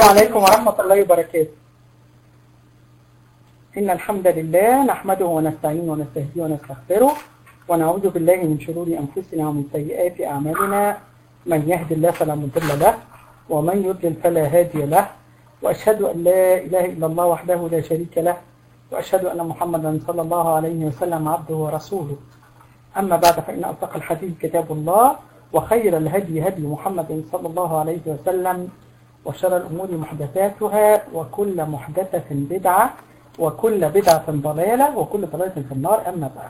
عليكم ورحمة الله وبركاته إن الحمد لله نحمده ونستعينه ونستهديه ونستغفره ونعوذ بالله من شرور أنفسنا ومن سيئات أعمالنا من يهد الله فلا مضل له ومن يضلل فلا هادي له وأشهد أن لا إله إلا الله وحده لا شريك له وأشهد أن محمدا صلى الله عليه وسلم عبده ورسوله أما بعد فإن أصدق الحديث كتاب الله وخير الهدي هدي محمد صلى الله عليه وسلم وشر الأمور محدثاتها وكل محدثة بدعة وكل بدعة ضلالة وكل ضلالة في النار أما بعد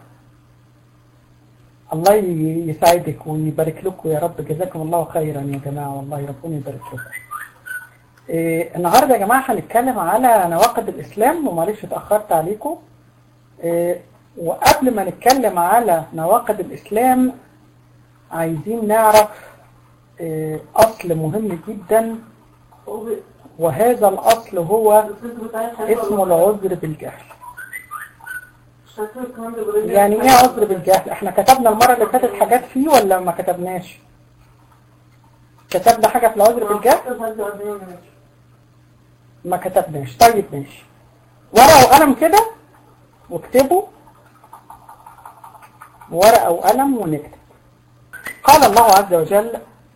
الله يسعدك ويبارك لكم يا رب جزاكم الله خيرا يا جماعة والله ربنا يبارك لكم إيه النهاردة يا جماعة هنتكلم على نواقض الإسلام ومعلش اتأخرت عليكم إيه وقبل ما نتكلم على نواقض الإسلام عايزين نعرف إيه أصل مهم جدا وهذا الأصل هو اسمه العذر بالجهل يعني ايه عذر بالجهل احنا كتبنا المرة اللي فاتت حاجات فيه ولا ما كتبناش كتبنا حاجة في العذر بالجهل ما كتبناش طيب ماشي ورقة وقلم كده واكتبوا ورقة وقلم ونكتب قال الله عز وجل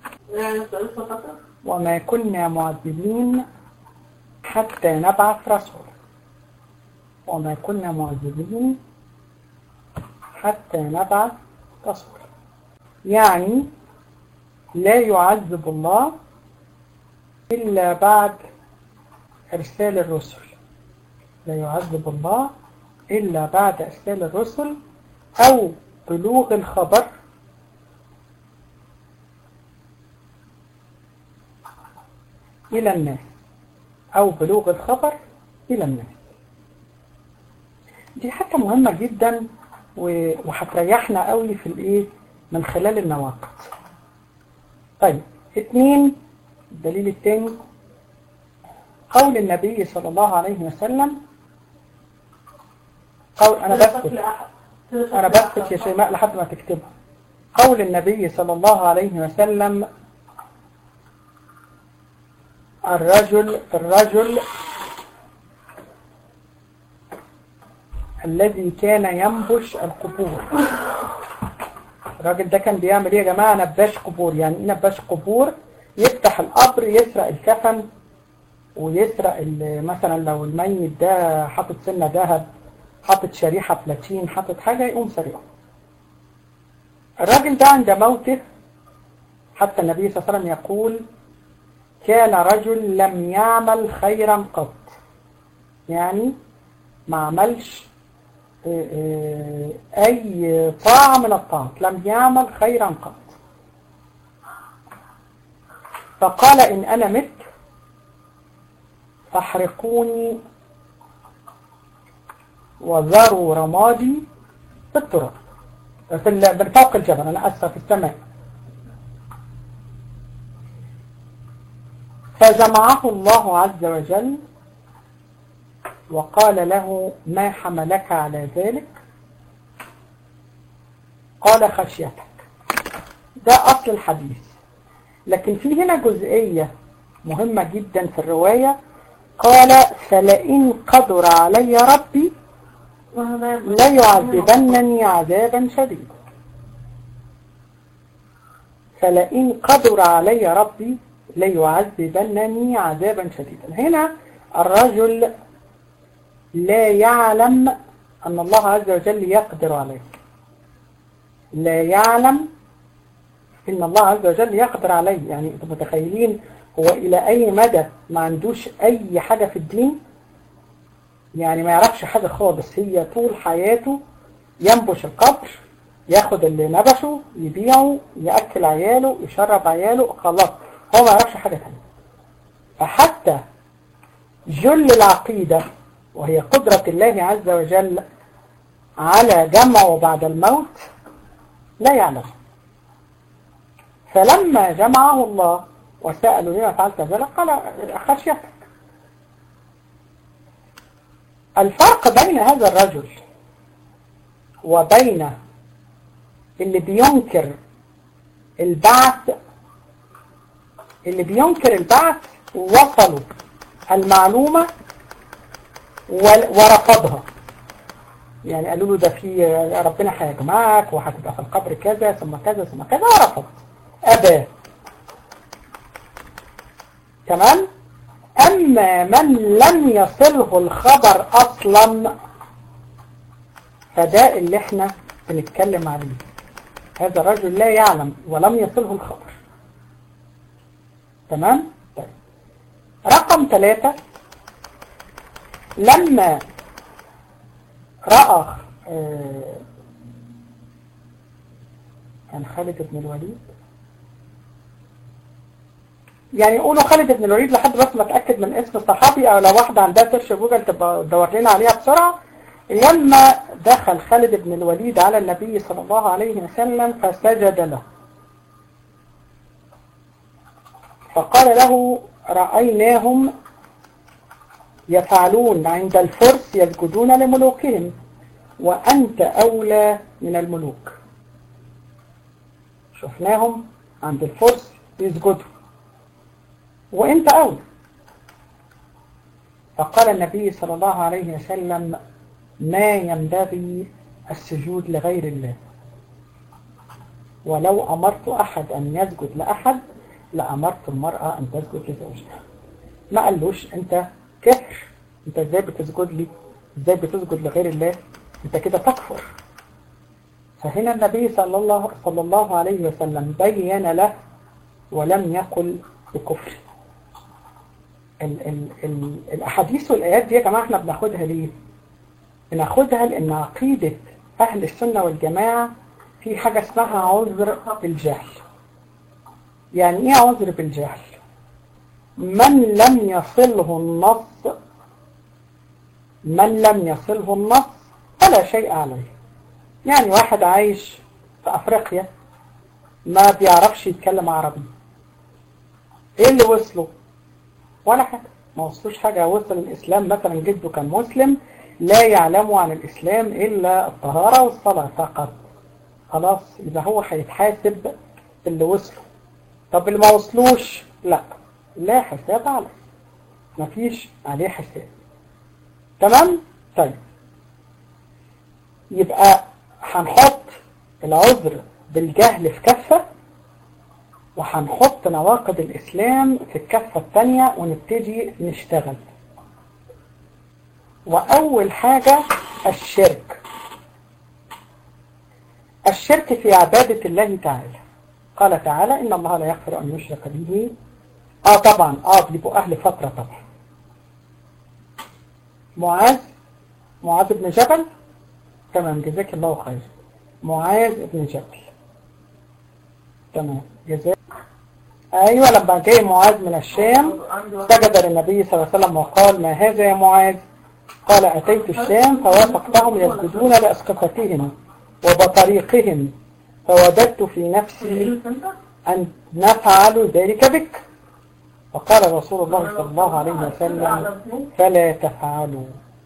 وما كنا معذبين حتى نبعث رسولا وما كنا معذبين حتى نبعث رسولا يعني لا يعذب الله إلا بعد إرسال الرسل لا يعذب الله إلا بعد إرسال الرسل أو بلوغ الخبر إلى الناس أو بلوغ الخبر إلى الناس دي حاجة مهمة جدا وهتريحنا قوي في الإيه من خلال النواقض طيب اثنين الدليل الثاني قول النبي صلى الله عليه وسلم قول أنا بسكت أنا بسكت يا شيماء لحد ما تكتبها قول النبي صلى الله عليه وسلم الرجل الرجل الذي كان ينبش القبور الراجل ده كان بيعمل ايه يا جماعة نباش قبور يعني ايه نباش قبور يفتح القبر يسرق الكفن ويسرق مثلا لو الميت ده حاطط سنة ذهب حاطط شريحة بلاتين حاطط حاجة يقوم سرقه الراجل ده عند موته حتى النبي صلى الله عليه وسلم يقول كان رجل لم يعمل خيرا قط يعني ما عملش أي طاعة من الطاعات لم يعمل خيرا قط فقال إن أنا مت فاحرقوني وذروا رمادي في التراب في فوق الجبل أنا أسفة في السماء فجمعه الله عز وجل وقال له ما حملك على ذلك قال خشيتك ده أصل الحديث لكن في هنا جزئية مهمة جدا في الرواية قال فلئن قدر علي ربي لا يعذبنني عذابا شديدا فلئن قدر علي ربي ليعذبنني عذابا شديدا هنا الرجل لا يعلم أن الله عز وجل يقدر عليه لا يعلم إن الله عز وجل يقدر عليه يعني أنتم متخيلين هو إلى أي مدى ما عندوش أي حاجة في الدين يعني ما يعرفش حاجة خالص هي طول حياته ينبش القبر ياخد اللي نبشه يبيعه يأكل عياله يشرب عياله خلاص هو ما يعرفش حاجة تانية فحتى جل العقيدة وهي قدرة الله عز وجل على جمعه بعد الموت لا يعلم فلما جمعه الله وسألوا لما فعلت ذلك قال خشيتك الفرق بين هذا الرجل وبين اللي بينكر البعث اللي بينكر البعث وصلوا المعلومة ورفضها يعني قالوا له ده في ربنا هيجمعك وهتبقى في القبر كذا ثم كذا ثم كذا ورفض أبى تمام أما من لم يصله الخبر أصلا فده اللي احنا بنتكلم عليه هذا الرجل لا يعلم ولم يصله الخبر تمام طيب. رقم ثلاثة لما رأى كان خالد بن الوليد يعني يقولوا خالد بن الوليد لحد بس ما اتأكد من اسم الصحابي او لو واحدة عندها سيرش جوجل تبقى تدور لنا عليها بسرعة لما دخل خالد بن الوليد على النبي صلى الله عليه وسلم فسجد له فقال له رأيناهم يفعلون عند الفرس يسجدون لملوكهم وأنت أولى من الملوك شفناهم عند الفرس يسجدوا وأنت أولى فقال النبي صلى الله عليه وسلم ما ينبغي السجود لغير الله ولو أمرت أحد أن يسجد لأحد لأمرت المرأة أن تسجد لزوجها ما قالوش أنت كفر أنت إزاي بتسجد لي إزاي بتسجد لغير الله أنت كده تكفر فهنا النبي صلى الله, صلى الله عليه وسلم بين له ولم يقل بكفر ال ال ال الأحاديث والآيات دي يا جماعة احنا بناخدها ليه؟ بناخدها لأن عقيدة أهل السنة والجماعة في حاجة اسمها عذر بالجهل يعني ايه عذر بالجهل من لم يصله النص من لم يصله النص فلا شيء عليه يعني واحد عايش في أفريقيا ما بيعرفش يتكلم عربي ايه اللي وصله ولا حاجة ما وصلوش حاجة وصل الإسلام مثلا جده كان مسلم لا يعلم عن الإسلام إلا الطهارة والصلاة فقط خلاص يبقى هو هيتحاسب اللي وصله طب اللي ما وصلوش لا لا حساب عليه مفيش عليه حساب تمام طيب يبقى هنحط العذر بالجهل في كفة وهنحط نواقض الإسلام في الكفة الثانية ونبتدي نشتغل وأول حاجة الشرك الشرك في عبادة الله تعالى قال تعالى إن الله لا يغفر أن يشرك به آه طبعا آه بيبقوا أهل فترة طبعا معاذ معاذ بن جبل تمام جزاك الله خير معاذ بن جبل تمام جزاك أيوة لما جاء معاذ من الشام سجد للنبي صلى الله عليه وسلم وقال ما هذا يا معاذ قال أتيت الشام فوافقتهم يسجدون لأسقفتهم وبطريقهم فوجدت في نفسي أن نفعل ذلك بك فقال رسول الله صلى الله عليه وسلم فلا تفعلوا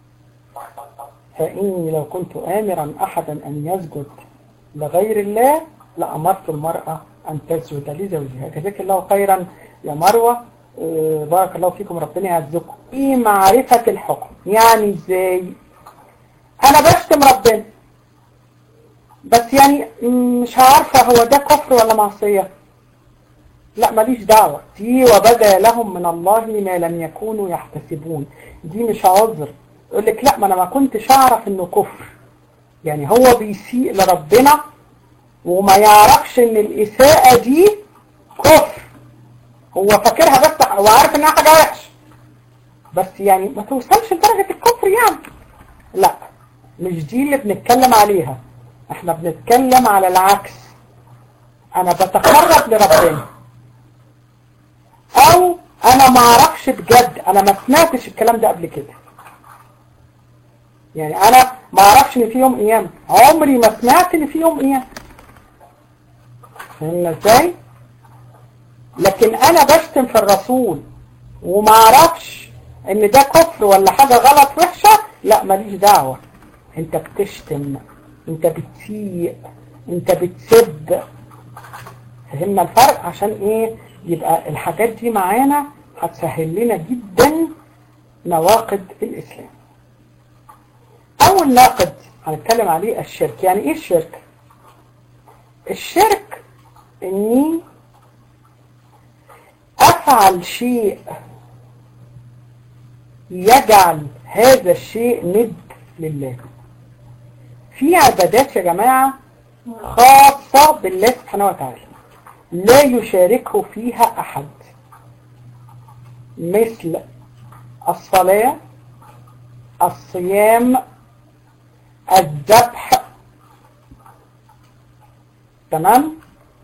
فإني لو كنت آمرا أحدا أن يسجد لغير الله لأمرت المرأة أن تسجد لزوجها جزاك الله خيرا يا مروة بارك الله فيكم ربنا يعزكم في معرفة الحكم يعني ازاي انا بشتم ربنا بس يعني مش عارفة هو ده كفر ولا معصية لا ماليش دعوة دي وبدا لهم من الله ما لم يكونوا يحتسبون دي مش عذر يقول لك لا ما انا ما كنتش اعرف انه كفر يعني هو بيسيء لربنا وما يعرفش ان الاساءة دي كفر هو فاكرها بس وعارف انها حاجة وحش بس يعني ما توصلش لدرجة الكفر يعني لا مش دي اللي بنتكلم عليها احنا بنتكلم على العكس انا بتقرب لربنا او انا ما اعرفش بجد انا ما سمعتش الكلام ده قبل كده يعني انا ما اعرفش ان في يوم قيامه عمري ما سمعت ان في يوم قيامه فهمنا ازاي لكن انا بشتم في الرسول وما اعرفش ان ده كفر ولا حاجة غلط وحشة لا ماليش دعوة انت بتشتم انت بتسيء انت بتسب فهمنا الفرق عشان ايه يبقى الحاجات دي معانا هتسهل لنا جدا نواقض الإسلام أول ناقض هنتكلم عليه الشرك يعني إيه الشرك؟ الشرك إني أفعل شيء يجعل هذا الشيء ند لله في عبادات يا جماعة خاصة بالله سبحانه وتعالى لا يشاركه فيها أحد مثل الصلاة الصيام الذبح تمام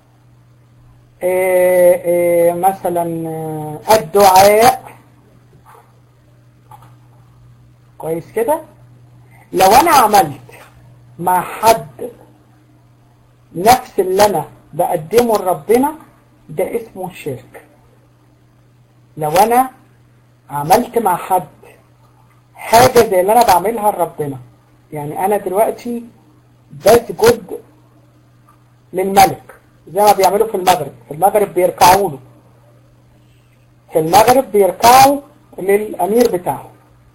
إيه إيه مثلا الدعاء كويس كده لو انا عملت مع حد نفس اللي انا بقدمه لربنا ده اسمه شرك لو انا عملت مع حد حاجة زي اللي انا بعملها لربنا يعني انا دلوقتي بسجد للملك زي ما بيعملوا في المغرب في المغرب بيركعوا له في المغرب بيركعوا للامير بتاعه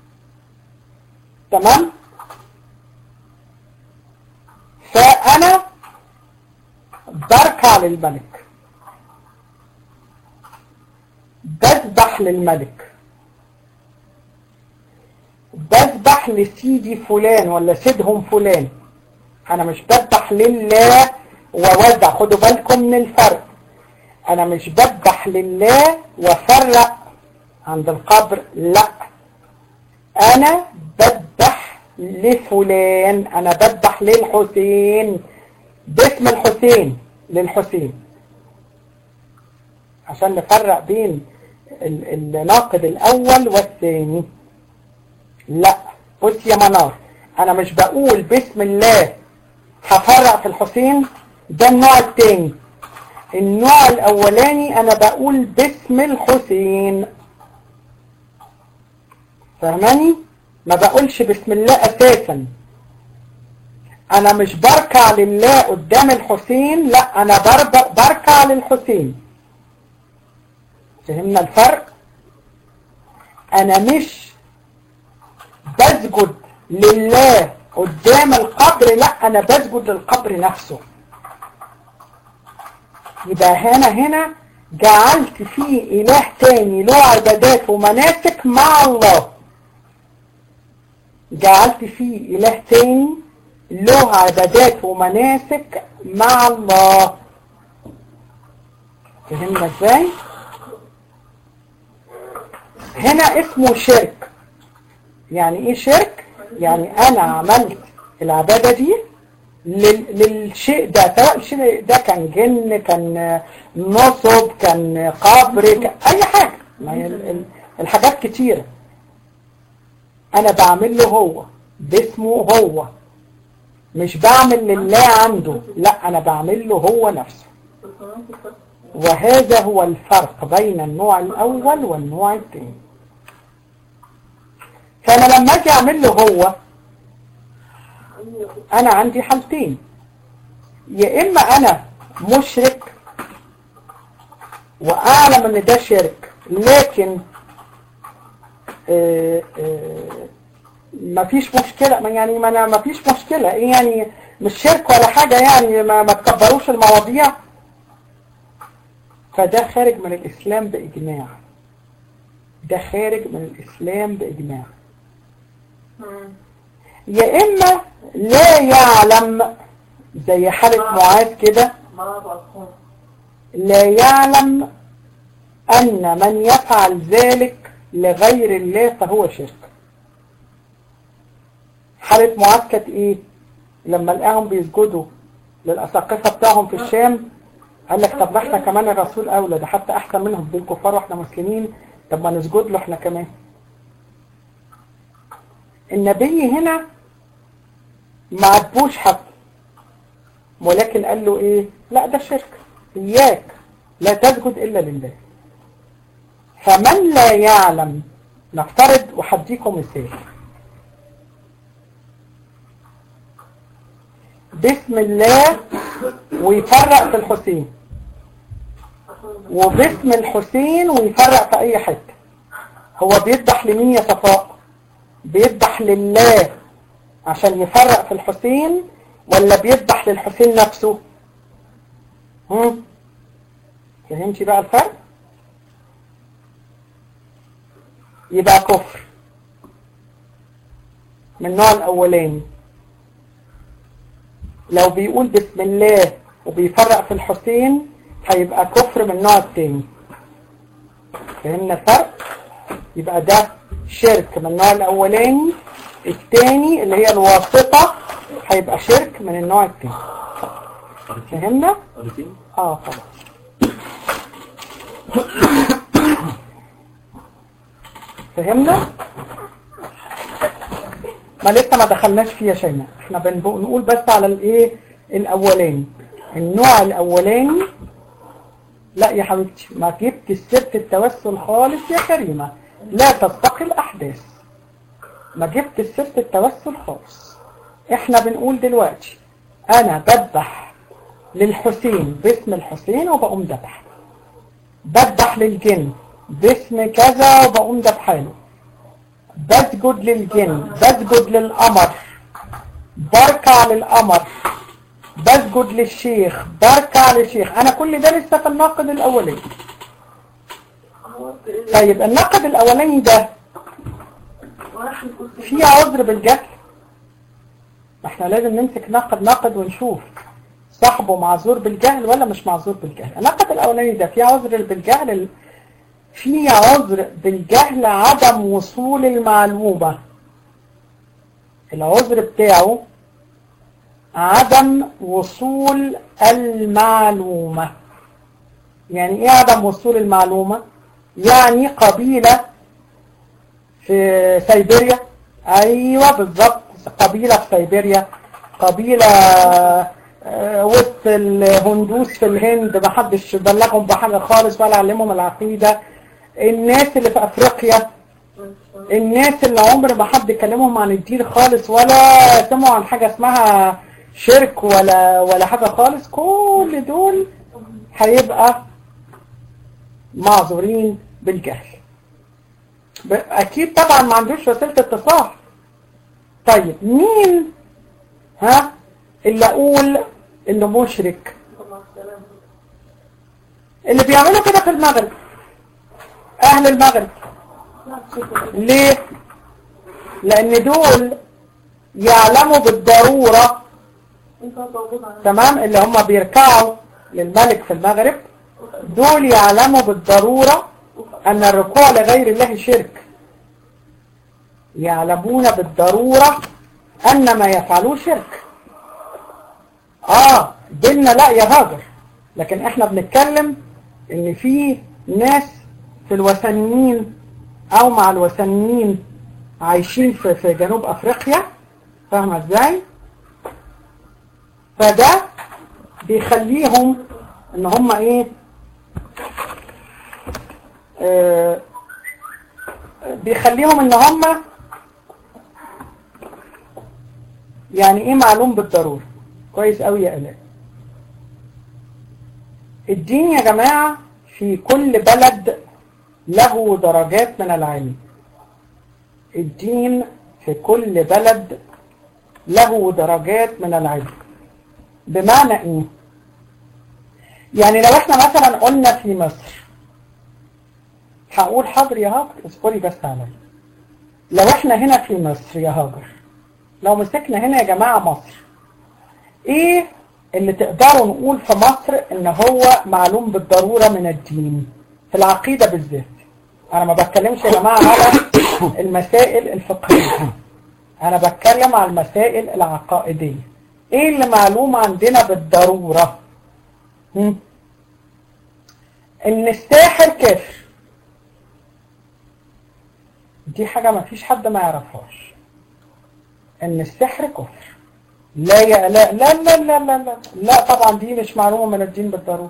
تمام فانا بركع للملك بذبح للملك بذبح لسيدي فلان ولا سيدهم فلان انا مش بذبح لله ووزع خدوا بالكم من الفرق انا مش بذبح لله وفرق عند القبر لا انا بذبح لفلان انا بذبح للحسين باسم الحسين للحسين عشان نفرق بين الناقد الاول والثاني لا بص يا منار انا مش بقول بسم الله هفرق في الحسين ده النوع الثاني النوع الاولاني انا بقول باسم الحسين فهماني ما بقولش بسم الله اساسا انا مش بركع لله قدام الحسين لا انا بركع للحسين فهمنا الفرق انا مش بسجد لله قدام القبر لا انا بسجد للقبر نفسه يبقى هنا هنا جعلت فيه اله تاني له عبادات ومناسك مع الله جعلت فيه اله تاني له عبادات ومناسك مع الله فهمنا ازاي هنا اسمه شرك يعني ايه شرك يعني انا عملت العبادة دي للشيء ده سواء الشيء ده كان جن كان نصب كان قبر كان اي حاجة الحاجات كتيرة انا بعمل له هو باسمه هو مش بعمل لله عنده لا انا بعمل له هو نفسه وهذا هو الفرق بين النوع الاول والنوع الثاني فانا لما اجي اعمل له هو انا عندي حالتين يا اما انا مشرك واعلم ان ده شرك لكن آآ آآ ما فيش مشكلة ما يعني ما انا ما فيش مشكلة ايه يعني مش شرك ولا حاجة يعني ما, ما تكبروش المواضيع فده خارج من الاسلام باجماع ده خارج من الاسلام باجماع يا اما لا يعلم زي حالة معاذ كده لا يعلم ان من يفعل ذلك لغير الله فهو شرك حالة معاذ كانت ايه لما لقاهم بيسجدوا للأساقفة بتاعهم في الشام قال لك طب احنا كمان الرسول اولى ده حتى احسن منهم دول كفار واحنا مسلمين طب ما نسجد له احنا كمان النبي هنا ما عاتبوش حد ولكن قال له ايه لا ده شرك اياك لا تسجد الا لله فمن لا يعلم نفترض وحديكم مثال بسم الله ويفرق في الحسين وباسم الحسين ويفرق في اي حته هو بيذبح لمين يا صفاء بيذبح لله عشان يفرق في الحسين ولا بيذبح للحسين نفسه هم فهمتي بقى الفرق يبقى كفر من النوع الاولاني لو بيقول بسم الله وبيفرق في الحسين هيبقى كفر من النوع التاني فهمنا الفرق يبقى ده شرك من النوع الاولاني التاني اللي هي الواسطة هيبقى شرك من النوع التاني فهمنا؟ اه خلاص فهمنا؟ ما لسه ما دخلناش فيه يا شيماء احنا بنقول بس على الايه الاولاني النوع الاولاني لا يا حبيبتي ما جبت سيره التوسل خالص يا كريمه لا تستقي الاحداث ما جبت سيره التوسل خالص احنا بنقول دلوقتي انا بذبح للحسين باسم الحسين وبقوم ذبح بذبح للجن باسم كذا وبقوم ذبحاله بسجد للجن بسجد للقمر بركع للقمر بسجد للشيخ بركع للشيخ انا كل ده لسه في الناقد الاولاني طيب الناقد الاولاني ده في عذر بالجهل احنا لازم نمسك ناقد ناقد ونشوف صاحبه معذور بالجهل ولا مش معذور بالجهل الناقد الاولاني ده في عذر بالجهل في عذر بالجهل عدم وصول المعلومة العذر بتاعه عدم وصول المعلومة يعني ايه عدم وصول المعلومة يعني قبيلة في سيبيريا ايوه بالظبط قبيلة في سيبيريا قبيلة وسط الهندوس في الهند ما حدش بلغهم بحاجة خالص ولا علمهم العقيدة الناس اللي في افريقيا الناس اللي عمر ما حد كلمهم عن الدين خالص ولا سمعوا عن حاجة اسمها شرك ولا ولا حاجة خالص كل دول هيبقى معذورين بالجهل اكيد طبعا ما عندوش وسيلة اتصال طيب مين ها اللي اقول انه مشرك اللي بيعملوا كده في المغرب اهل المغرب ليه لان دول يعلموا بالضرورة تمام اللي هم بيركعوا للملك في المغرب دول يعلموا بالضرورة ان الركوع لغير الله شرك يعلمون بالضرورة ان ما يفعلوه شرك اه ديننا لا يا هاجر لكن احنا بنتكلم ان في ناس في الوثنيين او مع الوثنيين عايشين في, في جنوب افريقيا فاهمة ازاي فده بيخليهم ان هم ايه آه بيخليهم ان هم يعني ايه معلوم بالضرورة كويس قوي يا الاء الدين يا جماعة في كل بلد له درجات من العلم الدين في كل بلد له درجات من العلم بمعنى ايه يعني لو احنا مثلا قلنا في مصر هقول حاضر يا هاجر اصبري بس عليا لو احنا هنا في مصر يا هاجر لو مسكنا هنا يا جماعة مصر ايه اللي تقدروا نقول في مصر ان هو معلوم بالضرورة من الدين في العقيدة بالذات انا ما بتكلمش يا جماعة على المسائل الفقهية انا بتكلم على المسائل العقائدية ايه اللي معلوم عندنا بالضرورة هم؟ ان الساحر كافر دي حاجة ما فيش حد ما يعرفهاش ان السحر كفر لا يا لا لا لا لا لا لا, لا طبعا دي مش معلومة من الدين بالضرورة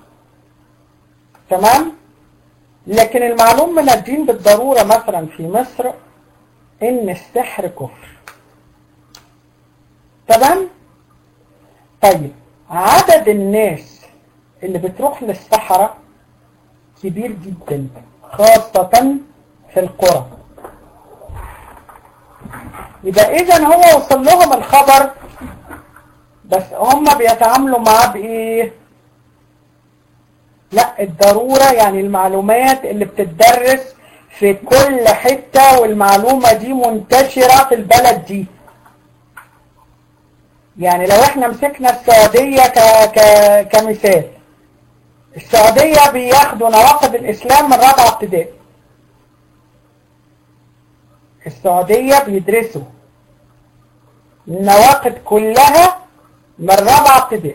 تمام لكن المعلوم من الدين بالضرورة مثلا في مصر ان السحر كفر تمام طيب عدد الناس اللي بتروح للسحرة كبير جدا خاصة في القرى يبقى اذا هو وصل لهم الخبر بس هم بيتعاملوا معاه بايه لا الضرورة يعني المعلومات اللي بتدرس في كل حتة والمعلومة دي منتشرة في البلد دي يعني لو احنا مسكنا السعودية ك... ك... كمثال السعودية بياخدوا نواقض الإسلام من رابعة ابتدائي السعودية بيدرسوا النواقض كلها من رابعة ابتدائي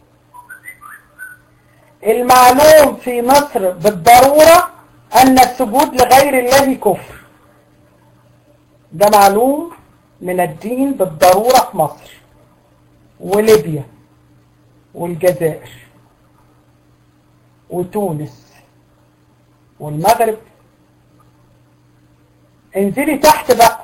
المعلوم في مصر بالضرورة أن السجود لغير الله كفر ده معلوم من الدين بالضرورة في مصر وليبيا والجزائر وتونس والمغرب انزلي تحت بقى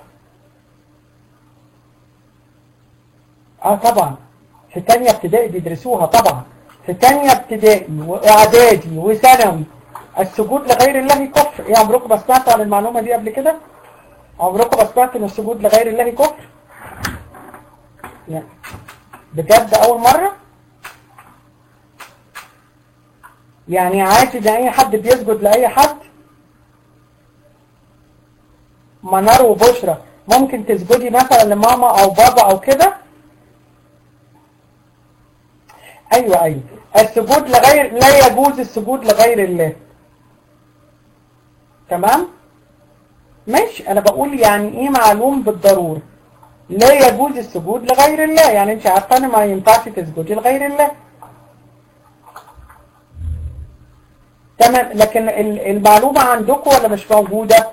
اه طبعا في تانية ابتدائي بيدرسوها طبعا في تانية ابتدائي واعدادي وثانوي السجود لغير الله كفر ايه عمركم ما سمعتوا عن المعلومة دي قبل كده عمركم ما سمعتوا ان السجود لغير الله كفر يعني بجد اول مرة يعني عادي ده اي حد بيسجد لاي حد منار وبشرى ممكن تسجدي مثلا لماما او بابا او كده ايوه ايوه السجود لغير لا يجوز السجود لغير الله تمام ماشي انا بقول يعني ايه معلوم بالضرورة لا يجوز السجود لغير الله يعني انت عارفه ان ما ينفعش تسجدي لغير الله تمام لكن المعلومة عندكم ولا مش موجودة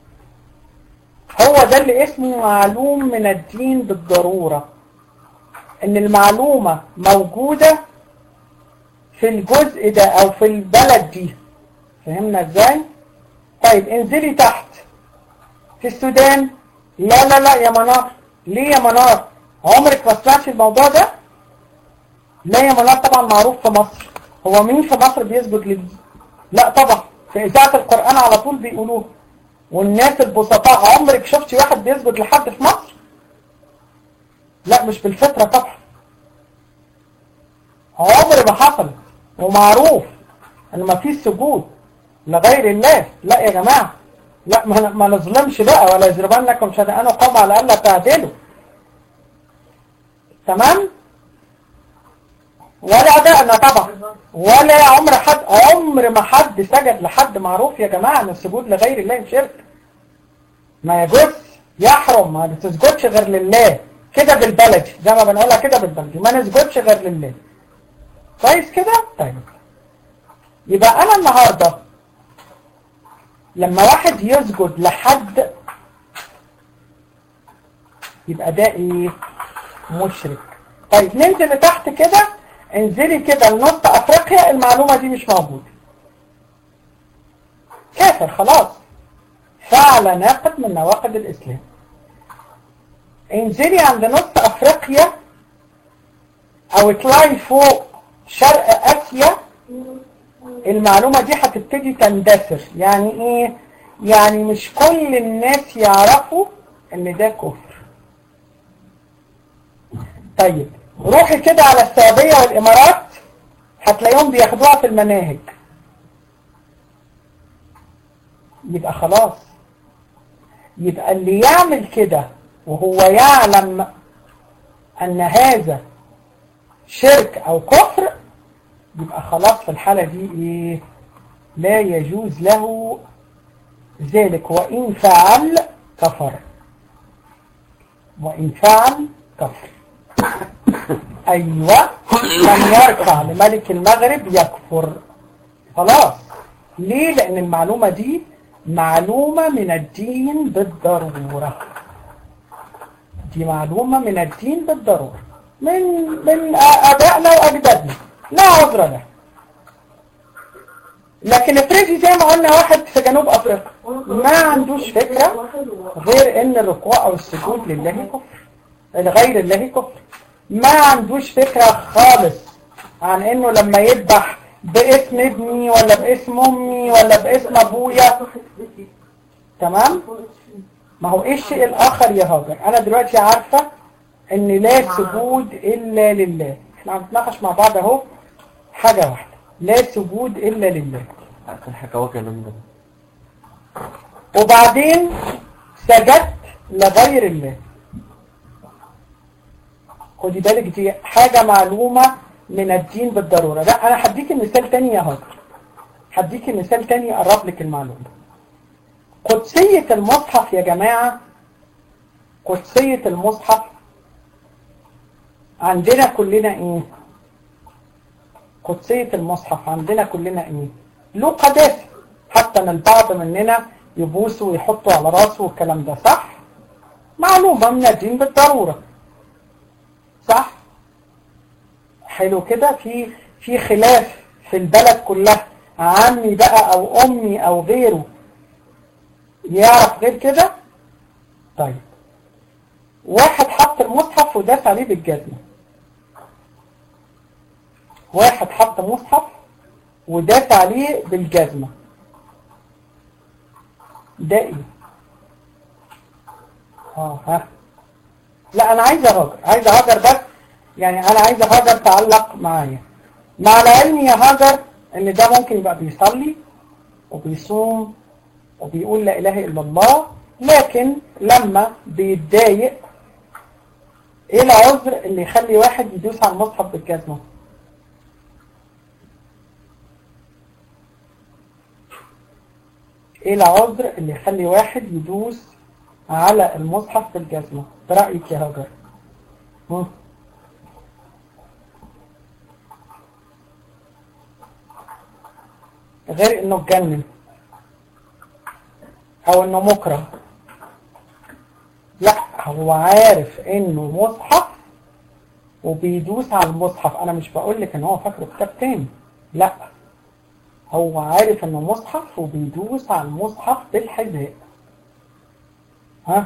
هو ده اللي اسمه معلوم من الدين بالضرورة ان المعلومة موجودة في الجزء ده او في البلد دي فهمنا ازاي طيب انزلي تحت في السودان لا لا لا يا منار ليه يا منار عمرك ما سمعتش الموضوع ده لا يا منار طبعا معروف في مصر هو مين في مصر بيسجد للدين لا طبعا في إذاعة القرآن على طول بيقولوه والناس البسطاء عمرك شفتي واحد بيسجد لحد في مصر لا مش بالفطرة طبعا عمر ما حصل ومعروف ان ما فيش سجود لغير الله لا يا جماعة لا ما, ما نظلمش بقى ولا يجربنكم شنآن قوم على ألا تعدلوا تمام ولا دقنا طبعا ولا عمر حد عمر ما حد سجد لحد معروف يا جماعة ان السجود لغير الله شرك ما يجوز يحرم ما تسجدش غير لله كده بالبلدي زي ما بنقولها كده بالبلدي ما نسجدش غير لله كويس كده طيب يبقى انا النهاردة لما واحد يسجد لحد يبقى ده ايه مشرك طيب ننزل لتحت كده انزلي كده لنص افريقيا المعلومة دي مش موجودة كافر خلاص فعل ناقد من نواقض الاسلام انزلي عند نص افريقيا او اطلعي فوق شرق اسيا المعلومة دي هتبتدي تندثر يعني ايه يعني مش كل الناس يعرفوا ان ده كفر طيب روحي كده على السعودية والامارات هتلاقيهم بياخدوها في المناهج يبقى خلاص يبقى اللي يعمل كده وهو يعلم ان هذا شرك او كفر يبقى خلاص في الحالة دي ايه لا يجوز له ذلك وإن فعل كفر وإن فعل كفر أيوة من يركع لملك المغرب يكفر خلاص ليه لأن المعلومة دي معلومة من الدين بالضرورة دي معلومة من الدين بالضرورة من من آبائنا وأجدادنا لا عذر له لكن افرضي زي ما قلنا واحد في جنوب افريقيا ما عندوش فكرة غير ان الركوع او السجود لله كفر لغير الله كفر ما عندوش فكرة خالص عن انه لما يذبح باسم ابني ولا باسم امي ولا باسم ابويا تمام ما هو ايه الشيء الاخر يا هاجر انا دلوقتي عارفة ان لا سجود الا لله احنا هنتناقش مع بعض اهو حاجة واحدة لا سجود الا لله كان حكاوة كلام ده وبعدين سجدت لغير الله خدي بالك دي حاجة معلومة من الدين بالضرورة لا انا هديك مثال تاني يا هاجر هديك مثال تاني يقرب لك المعلومة قدسية المصحف يا جماعة قدسية المصحف عندنا كلنا ايه قدسية المصحف عندنا كلنا ايه له قداسة حتى ان البعض مننا يبوسوا ويحطوا على راسه والكلام ده صح معلومة من الدين بالضرورة صح حلو كده في في خلاف في البلد كلها عمي بقى او امي او غيره يعرف غير كده طيب واحد حط المصحف وداس عليه بالجزمة واحد حط مصحف وداس عليه بالجزمة ده ايه اه ها لا انا عايز هاجر عايز هاجر بس يعني انا عايز هاجر تعلق معايا مع العلم يا هاجر ان ده ممكن يبقى بيصلي وبيصوم وبيقول لا اله الا الله لكن لما بيتضايق ايه العذر اللي يخلي واحد يدوس على المصحف بالجزمه ايه العذر اللي يخلي واحد يدوس على المصحف بالجزمه برأيك يا هاجر هم؟ غير انه اتجنن او انه مكره لا هو عارف انه مصحف وبيدوس على المصحف انا مش بقول لك ان هو فاكره كتاب تاني لا هو عارف انه مصحف وبيدوس على المصحف بالحذاء ها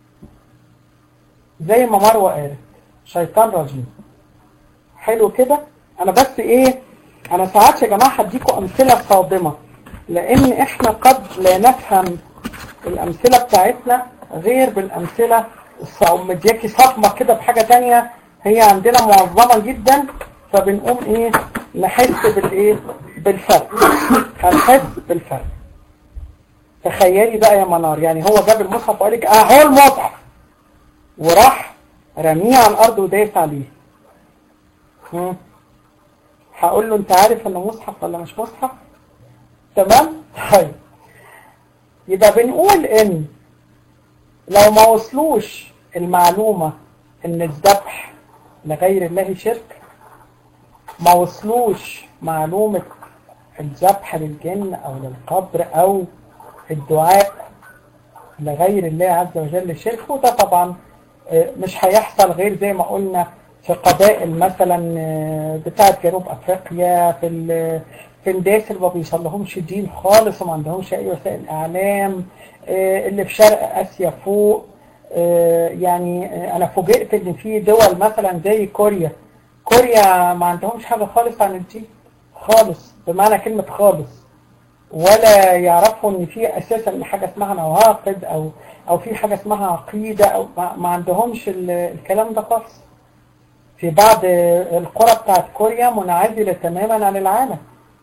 زي ما مروه قالت شيطان رجيم حلو كده انا بس ايه انا ساعات يا جماعه هديكم امثله صادمه لان احنا قد لا نفهم الامثله بتاعتنا غير بالامثله الصعب مدياكي صدمه كده بحاجه تانية هي عندنا معظمه جدا فبنقوم ايه نحس بالايه بالفرق هنحس بالفرق تخيلي بقى يا منار يعني هو جاب المصحف وقال لك اهو المصحف وراح رميه على الارض ودايس عليه هم. هقول له انت عارف انه مصحف ولا مش مصحف تمام طيب يبقى بنقول ان لو ما وصلوش المعلومة ان الذبح لغير الله شرك ما وصلوش معلومة الذبح للجن او للقبر او الدعاء لغير الله عز وجل شرك وده طبعا مش هيحصل غير زي ما قلنا في قبائل مثلا بتاعت جنوب افريقيا في في الناس اللي ما بيصلهمش دين خالص وما عندهمش اي وسائل اعلام اللي في شرق اسيا فوق يعني انا فوجئت ان في دول مثلا زي كوريا كوريا ما عندهمش حاجه خالص عن الدين خالص بمعنى كلمه خالص ولا يعرفوا ان في اساسا حاجه اسمها نواقد او او في حاجه اسمها عقيده او ما عندهمش الكلام ده خالص في بعض القرى بتاعت كوريا منعزله تماما عن العالم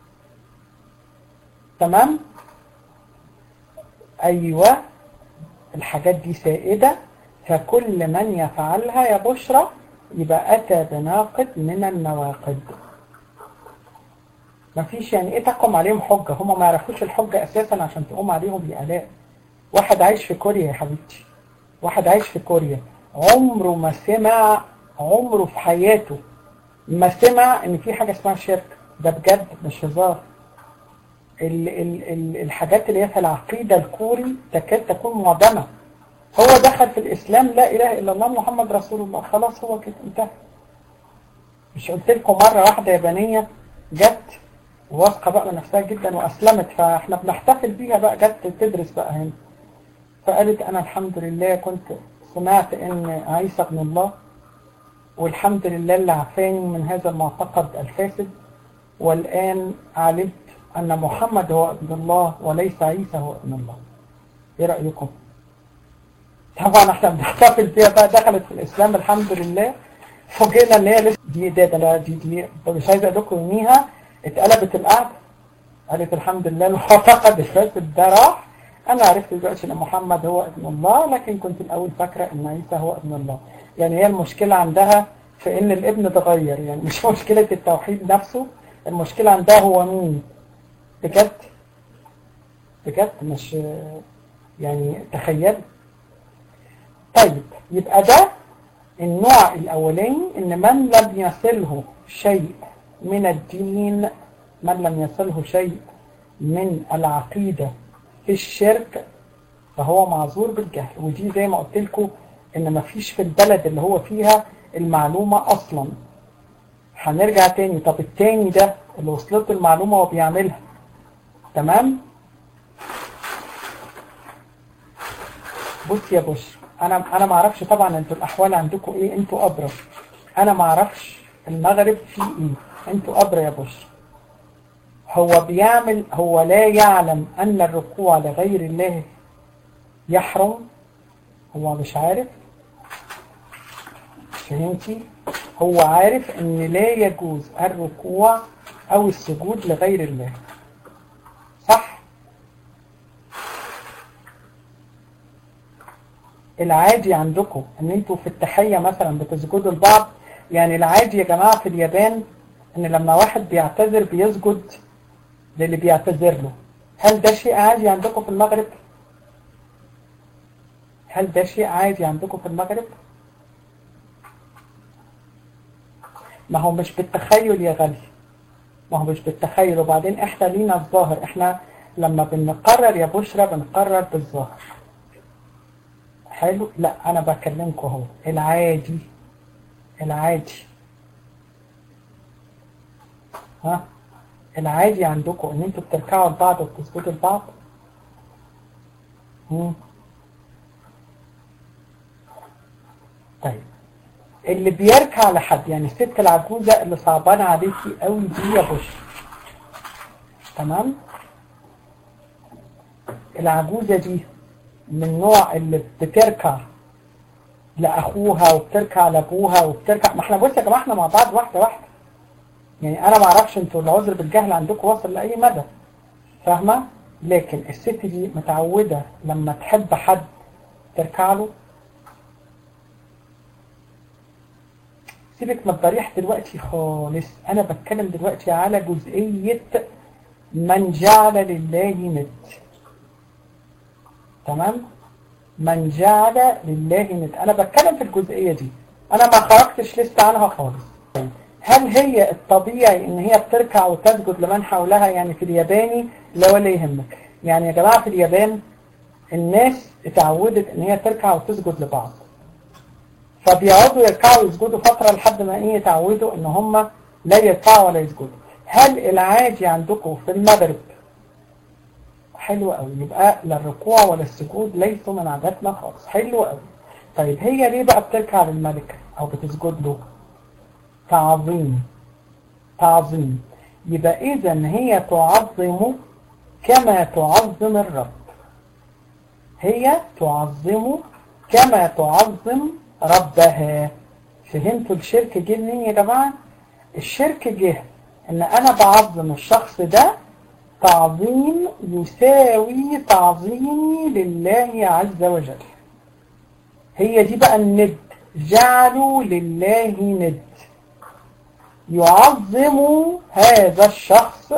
تمام ايوه الحاجات دي سائده فكل من يفعلها يا بشرى يبقى اتى بناقد من النواقد مفيش يعني ايه تقوم عليهم حجة هم ما يعرفوش الحجة اساسا عشان تقوم عليهم بآلاء واحد عايش في كوريا يا حبيبتي واحد عايش في كوريا عمره ما سمع عمره في حياته ما سمع ان في حاجة اسمها شرك ده بجد مش هزار ال ال ال الحاجات اللي هي في العقيدة الكوري تكاد تكون معدمة هو دخل في الإسلام لا إله إلا الله محمد رسول الله خلاص هو كده انتهى مش قلت لكم مرة واحدة يابانية جت واثقة بقى من نفسها جدا وأسلمت فاحنا بنحتفل بيها بقى جت تدرس بقى هنا فقالت أنا الحمد لله كنت سمعت إن عيسى ابن الله والحمد لله اللي عافاني من هذا المعتقد الفاسد والآن علمت أن محمد هو ابن الله وليس عيسى هو ابن الله ايه رأيكم طبعا احنا بنحتفل بيها بقى دخلت في الاسلام الحمد لله فوجئنا ان هي لسه دي ده ده دي دي مش عايز اقول لكم يوميها اتقلبت القعده قالت الحمد لله الموافقه الفاسد ده راح انا عرفت دلوقتي ان محمد هو ابن الله لكن كنت الاول فاكره ان عيسى هو ابن الله يعني هي المشكله عندها في ان الابن اتغير يعني مش مشكله التوحيد نفسه المشكله عندها هو مين بجد بجد مش يعني تخيل طيب يبقى ده النوع الأولاني إن من لم يصله شيء من الدين من لم يصله شيء من العقيدة في الشرك فهو معذور بالجهل ودي زي ما قلت لكم إن مفيش في البلد اللي هو فيها المعلومة أصلا هنرجع تاني طب التاني ده اللي وصلت المعلومة وبيعملها تمام بص يا بشر انا انا ما اعرفش طبعا انتوا الاحوال عندكم ايه انتوا ابرى انا ما اعرفش المغرب فيه ايه انتوا ابرى يا بشر هو بيعمل هو لا يعلم ان الركوع لغير الله يحرم هو مش عارف فهمتي هو عارف ان لا يجوز الركوع او السجود لغير الله صح العادي عندكم ان انتوا في التحية مثلا بتسجدوا لبعض يعني العادي يا جماعة في اليابان ان لما واحد بيعتذر بيسجد للي بيعتذر له هل ده شيء عادي عندكم في المغرب هل ده شيء عادي عندكم في المغرب ما هو مش بالتخيل يا غالي ما هو مش بالتخيل وبعدين احنا لينا الظاهر احنا لما بنقرر يا بشرى بنقرر بالظاهر حلو لا انا بكلمكم اهو العادي العادي ها العادي عندكم ان انتوا بتركعوا لبعض وبتسجدوا لبعض مم. طيب اللي بيركع لحد يعني الست العجوزة اللي صعبانة عليكي قوي دي يا بش تمام العجوزة دي من النوع اللي بتركع لأخوها وبتركع لأبوها وبتركع ما احنا بص يا جماعة احنا مع بعض واحدة واحدة يعني أنا ما اعرفش انتوا العذر بالجهل عندكم واصل لأي مدى فاهمة؟ لكن الست دي متعودة لما تحب حد تركع له سيبك من الضريح دلوقتي خالص أنا بتكلم دلوقتي على جزئية من جعل لله ند تمام من جعل لله ند انا بتكلم في الجزئية دي انا ما خرجتش لسه عنها خالص هل هي الطبيعي ان هي بتركع وتسجد لمن حولها يعني في الياباني لا ولا يهمك يعني يا جماعة في اليابان الناس اتعودت ان هي تركع وتسجد لبعض فبيقعدوا يركعوا ويسجدوا فترة لحد ما ايه يتعودوا ان هم لا يركعوا ولا يسجدوا هل العادي عندكم في المغرب حلو قوي يبقى لا الركوع ولا السجود ليسوا من عاداتنا خالص حلو قوي طيب هي ليه بقى بتركع للملك او بتسجد له تعظيم تعظيم يبقى اذا هي تعظم كما تعظم الرب هي تعظم كما تعظم ربها فهمتوا الشرك جه منين يا جماعه الشرك جه ان انا بعظم الشخص ده تعظيم يساوي تعظيمي لله عز وجل هي دي بقى الند جعلوا لله ند يعظم هذا الشخص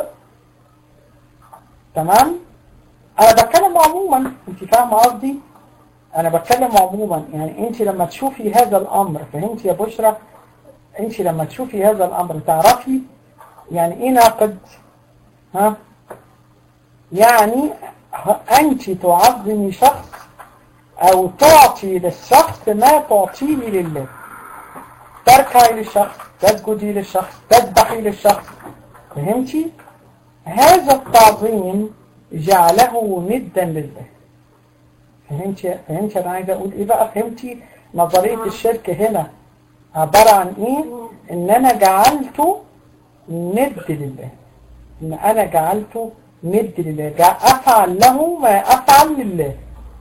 تمام انا بتكلم عموما انت فاهمه قصدي انا بتكلم عموما يعني انت لما تشوفي هذا الامر فهمت يا بشرى انت لما تشوفي هذا الامر تعرفي يعني ايه ناقد ها يعني أنت تعظمي شخص أو تعطي للشخص ما تعطيه لله تركعي للشخص تسجدي للشخص تذبحي للشخص فهمتي؟ هذا التعظيم جعله ندا لله فهمتي فهمتي انا عايز اقول ايه بقى فهمتي نظريه الشرك هنا عباره عن ايه ان انا جعلته ند لله ان انا جعلته ند لله افعل له ما افعل لله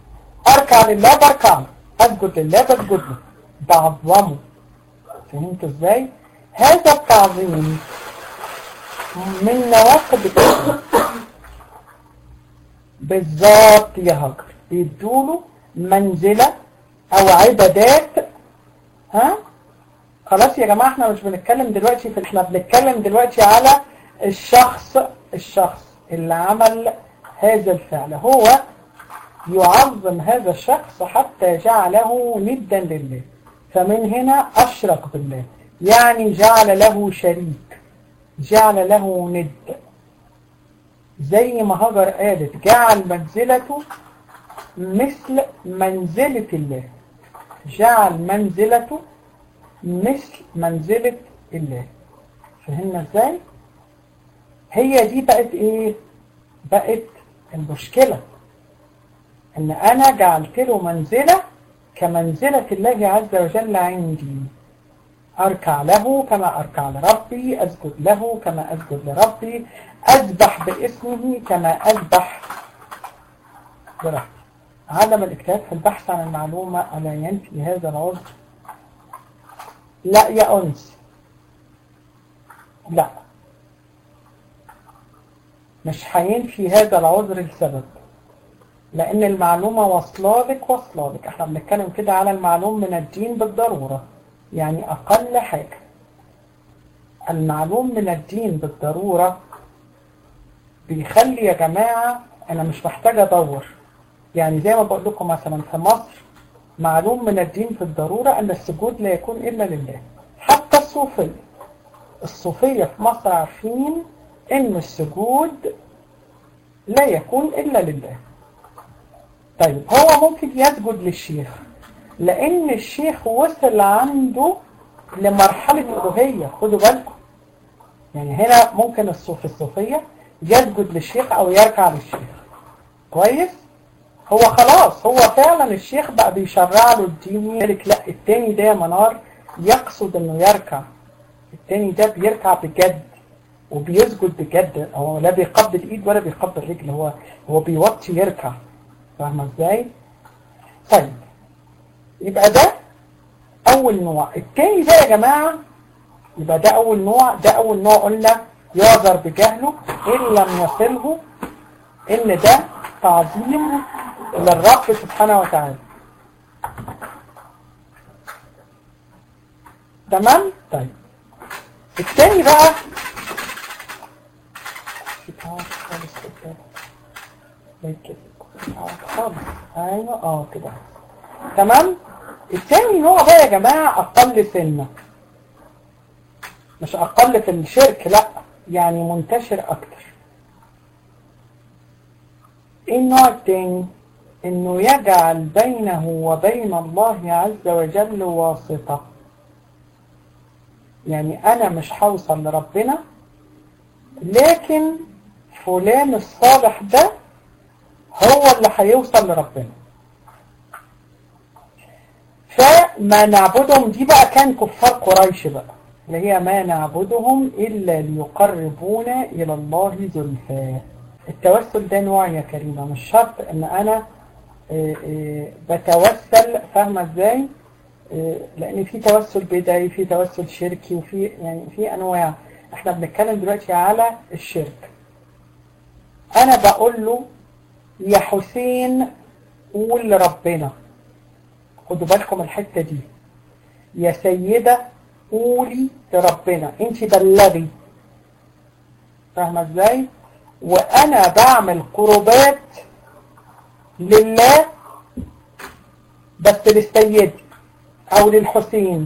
بركع لله بركع له اسجد لله بسجد له بعظمه فهمت ازاي هذا التعظيم من نواقض الاسلام بالظبط يا هاجر بيدوله منزلة او عبادات ها خلاص يا جماعة احنا مش بنتكلم دلوقتي في احنا بنتكلم دلوقتي على الشخص الشخص اللي عمل هذا الفعل هو يعظم هذا الشخص حتى جعله ندا لله فمن هنا أشرك بالله يعني جعل له شريك جعل له ند زي ما هجر قالت جعل منزلته مثل منزلة الله جعل منزلته مثل منزلة الله فهمنا ازاي هي دي بقت ايه بقت المشكلة ان انا جعلت له منزلة كمنزلة الله عز وجل عندي اركع له كما اركع لربي اسجد له كما اسجد لربي اذبح باسمه كما اذبح بربي عدم الاجتهاد في البحث عن المعلومة ألا ينفي هذا العذر لا يا أنس لا مش هينفي هذا العذر لسبب لأن المعلومة واصلة لك واصلة لك احنا بنتكلم كده على المعلوم من الدين بالضرورة يعني أقل حاجة المعلوم من الدين بالضرورة بيخلي يا جماعة أنا مش محتاج أدور يعني زي ما بقول لكم مثلا في مصر معلوم من الدين في الضرورة أن السجود لا يكون إلا لله حتى الصوفية الصوفية في مصر عارفين إن السجود لا يكون إلا لله طيب هو ممكن يسجد للشيخ لأن الشيخ وصل عنده لمرحلة ألوهية خدوا بالكم يعني هنا ممكن الصوفي الصوفية يسجد للشيخ أو يركع للشيخ كويس هو خلاص هو فعلا الشيخ بقى بيشرع له الدين يقولك لا التاني ده يا منار يقصد انه يركع التاني ده بيركع بجد وبيسجد بجد هو لا بيقبل ايد ولا بيقبل رجل هو هو بيوطي يركع فاهمه ازاي؟ طيب يبقى ده اول نوع التاني ده يا جماعه يبقى ده اول نوع ده اول نوع قلنا يعذر بجهله ان لم يصله ان ده تعظيم للرب سبحانه وتعالى تمام طيب الثاني بقى خالص ايوه اه كده تمام الثاني نوع بقى يا جماعه اقل سنه مش اقل في الشرك لا يعني منتشر اكتر ايه النوع التاني انه يجعل بينه وبين الله عز وجل واسطة يعني انا مش هوصل لربنا لكن فلان الصالح ده هو اللي هيوصل لربنا فما نعبدهم دي بقى كان كفار قريش بقى اللي هي ما نعبدهم إلا ليقربونا إلى الله زلفى التوسل ده نوع يا كريمة مش شرط ان انا إيه إيه بتوسل فاهمة ازاي إيه لان في توسل بدعي في توسل شركي وفي يعني في انواع احنا بنتكلم دلوقتي على الشرك انا بقول له يا حسين قول لربنا خدوا بالكم الحتة دي يا سيدة قولي لربنا انت بلغي فاهمة ازاي وانا بعمل قربات لله بس للسيد او للحسين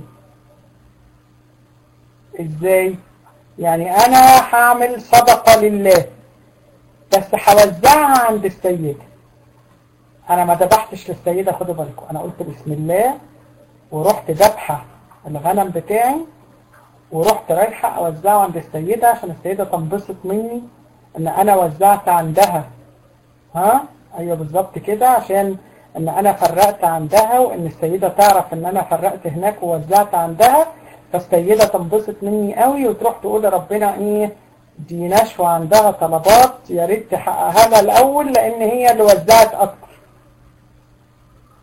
ازاي يعني انا هعمل صدقة لله بس هوزعها عند السيد انا ما ذبحتش للسيدة خدوا بالكم انا قلت بسم الله ورحت ذبحة الغنم بتاعي ورحت رايحة اوزعه عند السيدة عشان السيدة تنبسط مني ان انا وزعت عندها ها ايوه بالظبط كده عشان ان انا فرقت عندها وان السيدة تعرف ان انا فرقت هناك ووزعت عندها فالسيدة تنبسط مني قوي وتروح تقول لربنا ايه دي نشوة عندها طلبات يا ريت تحققها لها الاول لان هي اللي وزعت اكتر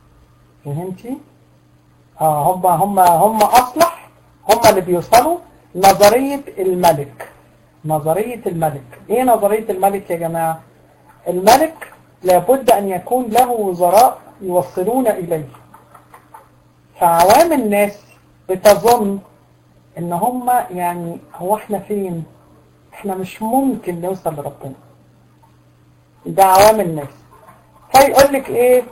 فهمتي اه هم هم هم اصلح هم اللي بيوصلوا نظرية الملك نظرية الملك ايه نظرية الملك يا جماعة الملك لابد ان يكون له وزراء يوصلون اليه فعوام الناس بتظن ان هم يعني هو احنا فين احنا مش ممكن نوصل لربنا ده عوام الناس فيقول لك ايه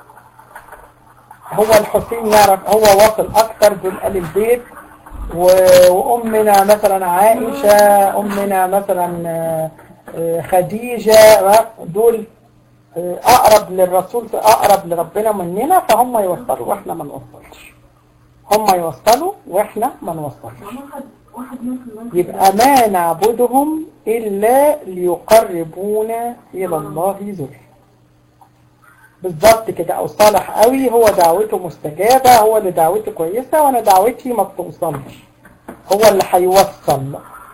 هو الحسين يعرف هو واصل اكتر دول قال البيت وامنا مثلا عائشة امنا مثلا خديجة دول اقرب للرسول اقرب لربنا مننا فهم يوصلوا واحنا ما نوصلش هم يوصلوا واحنا ما نوصلش يبقى ما نعبدهم الا ليقربونا الى الله زلفى بالظبط كده او صالح قوي هو دعوته مستجابة هو اللي دعوته كويسة وانا دعوتي ما بتوصلش هو اللي هيوصل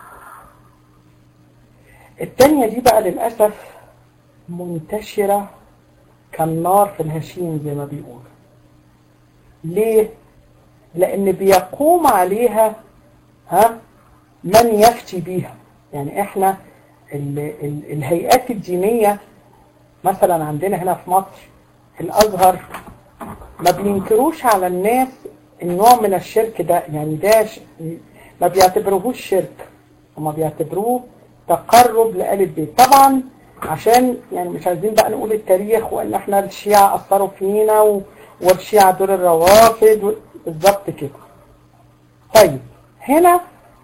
التانية دي بقى للأسف منتشرة كالنار في الهشيم زي ما بيقول ليه؟ لأن بيقوم عليها ها من يفتي بيها يعني احنا ال ال الهيئات الدينية مثلا عندنا هنا في مصر الأزهر ما بينكروش على الناس النوع من الشرك ده يعني ده ما بيعتبروهوش شرك هما بيعتبروه تقرب لآل البيت طبعا عشان يعني مش عايزين بقى نقول التاريخ وان احنا الشيعة اثروا فينا والشيعة دول الروافد بالظبط كده طيب هنا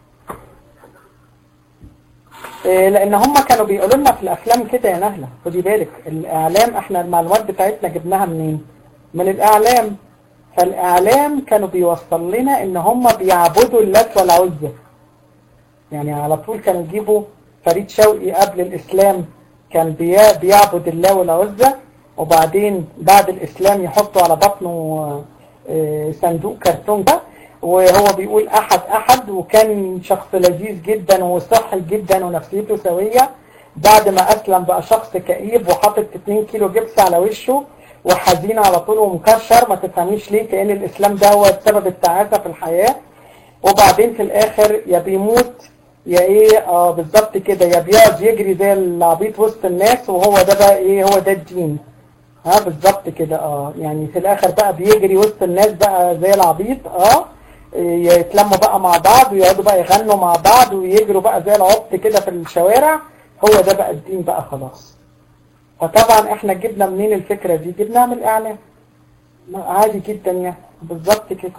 إيه لان هم كانوا بيقولوا لنا في الافلام كده يا نهلة خدي بالك الاعلام احنا المعلومات بتاعتنا جبناها منين من الاعلام فالاعلام كانوا بيوصل لنا ان هم بيعبدوا اللات والعزة يعني على طول كانوا يجيبوا فريد شوقي قبل الاسلام كان بيعبد الله والعزة وبعدين بعد الاسلام يحطوا على بطنه صندوق كرتون ده وهو بيقول احد احد وكان شخص لذيذ جدا وصحي جدا ونفسيته سوية بعد ما اسلم بقى شخص كئيب وحاطط 2 كيلو جبس على وشه وحزين على طول ومكشر ما تفهميش ليه كأن الاسلام ده هو سبب التعاسة في الحياة وبعدين في الاخر يا بيموت يا ايه اه بالظبط كده يا بيقعد يجري زي العبيط وسط الناس وهو ده بقى ايه هو ده الدين ها بالظبط كده اه يعني في الاخر بقى بيجري وسط الناس بقى زي العبيط اه يتلموا بقى مع بعض ويقعدوا بقى يغنوا مع بعض ويجروا بقى زي العبط كده في الشوارع هو ده بقى الدين بقى خلاص فطبعا احنا جبنا منين الفكرة دي جبناها من الاعلام عادي جدا يعني بالظبط كده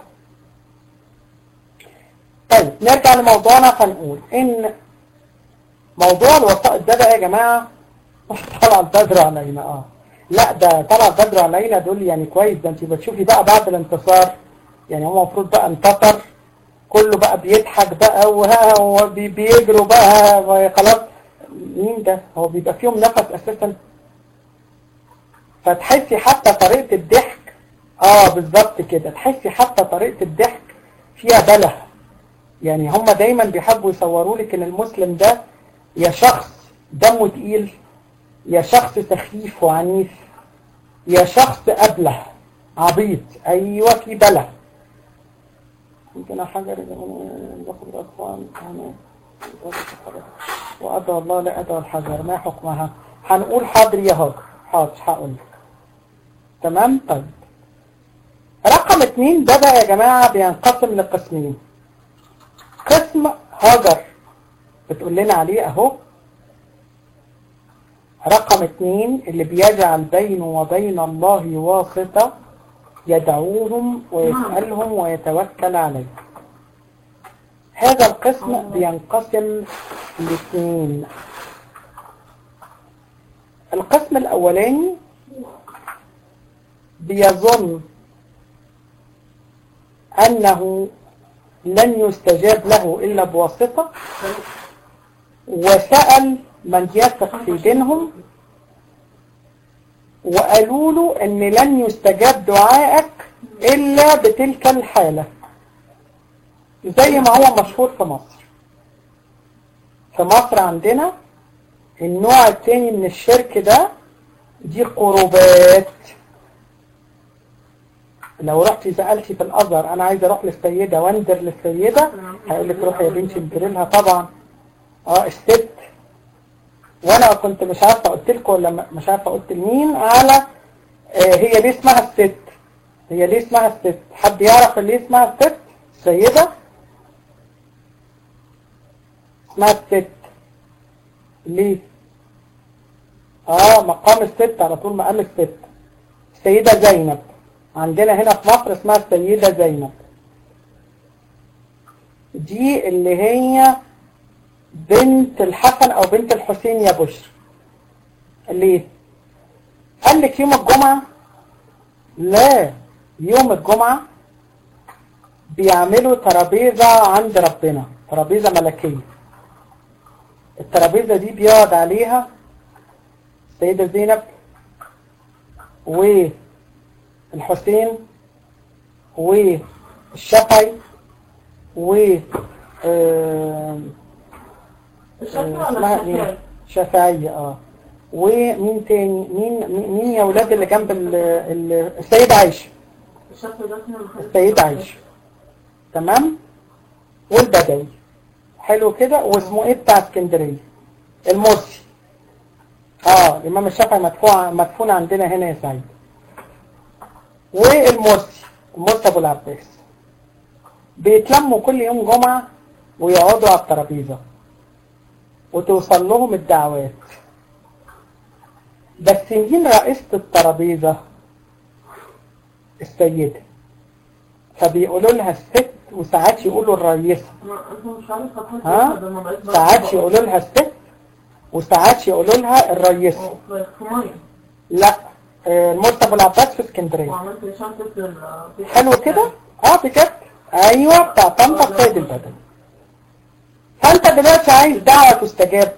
طيب نرجع لموضوعنا فنقول ان موضوع الوسائط ده بقى يا جماعة طلع البدر علينا اه لا ده طلع البدر علينا دول يعني كويس ده انت بتشوفي بقى بعد الانتصار يعني هو المفروض بقى انتصر كله بقى بيضحك بقى وها وبيجروا بقى خلاص مين ده هو بيبقى فيهم نفس اساسا فتحسي حتى طريقة الضحك اه بالظبط كده تحسي حتى طريقة الضحك فيها بله يعني هم دايما بيحبوا يصوروا لك ان المسلم ده يا شخص دمه تقيل يا شخص سخيف وعنيف يا شخص أبله عبيط أيوة في بله يمكن حجر ياخد الأطفال وأدعى الله لا أدعى الحجر ما حكمها هنقول حاضر يا هاجر حاضر هقول لك تمام طيب رقم اتنين ده بقى يا جماعة بينقسم لقسمين قسم هاجر بتقول لنا عليه اهو رقم اتنين اللي بيجعل بينه وبين الله واسطة يدعوهم ويسألهم ويتوكل عليه هذا القسم بينقسم لاثنين القسم الأولاني بيظن أنه لن يستجاب له إلا بواسطة وسأل من يثق في دينهم وقالوا له ان لن يستجاب دعائك الا بتلك الحالة زي ما هو مشهور في مصر في مصر عندنا النوع التاني من الشرك ده دي قربات لو رحتي سألتي في الأزهر أنا عايز أروح للسيدة وانذر للسيدة هيقول لك روحي يا بنتي انذري لها طبعا اه الست وانا كنت مش عارفه قلت لكم ولا م- مش عارفه قلت لمين على آه هي ليه اسمها الست هي ليه اسمها الست حد يعرف ليه اسمها الست سيدة اسمها الست ليه اه مقام الست على طول مقام الست السيدة زينب عندنا هنا في مصر اسمها السيدة زينب دي اللي هي بنت الحسن او بنت الحسين يا بشر ليه قال لك يوم الجمعة لا يوم الجمعة بيعملوا ترابيزة عند ربنا ترابيزة ملكية الترابيزة دي بيقعد عليها السيدة زينب والحسين والشافعي و آه، اسمها ايه شافعية اه ومين تاني مين مين مين يا ولاد اللي جنب ال- ال- السيدة عائشة السيدة عائشة تمام والبدوي حلو كده واسمه ايه بتاع اسكندرية المرسي اه الامام الشافعي مدفوع مدفون عندنا هنا يا سعيد والمرسي المرسي ابو العباس بيتلموا كل يوم جمعة ويقعدوا على الترابيزة وتوصل لهم الدعوات بس مين رئيسة الترابيزة السيدة فبيقولوا لها الست وساعات يقولوا الرئيسة ها ساعات يقولوا لها الست وساعات يقولوا لها الرئيسة لا آه، المرتب ابو العباس في اسكندرية حلو كده اه بجد ايوه بتاع طنطا السيد البدوي فانت دلوقتي عايز دعوة تستجاب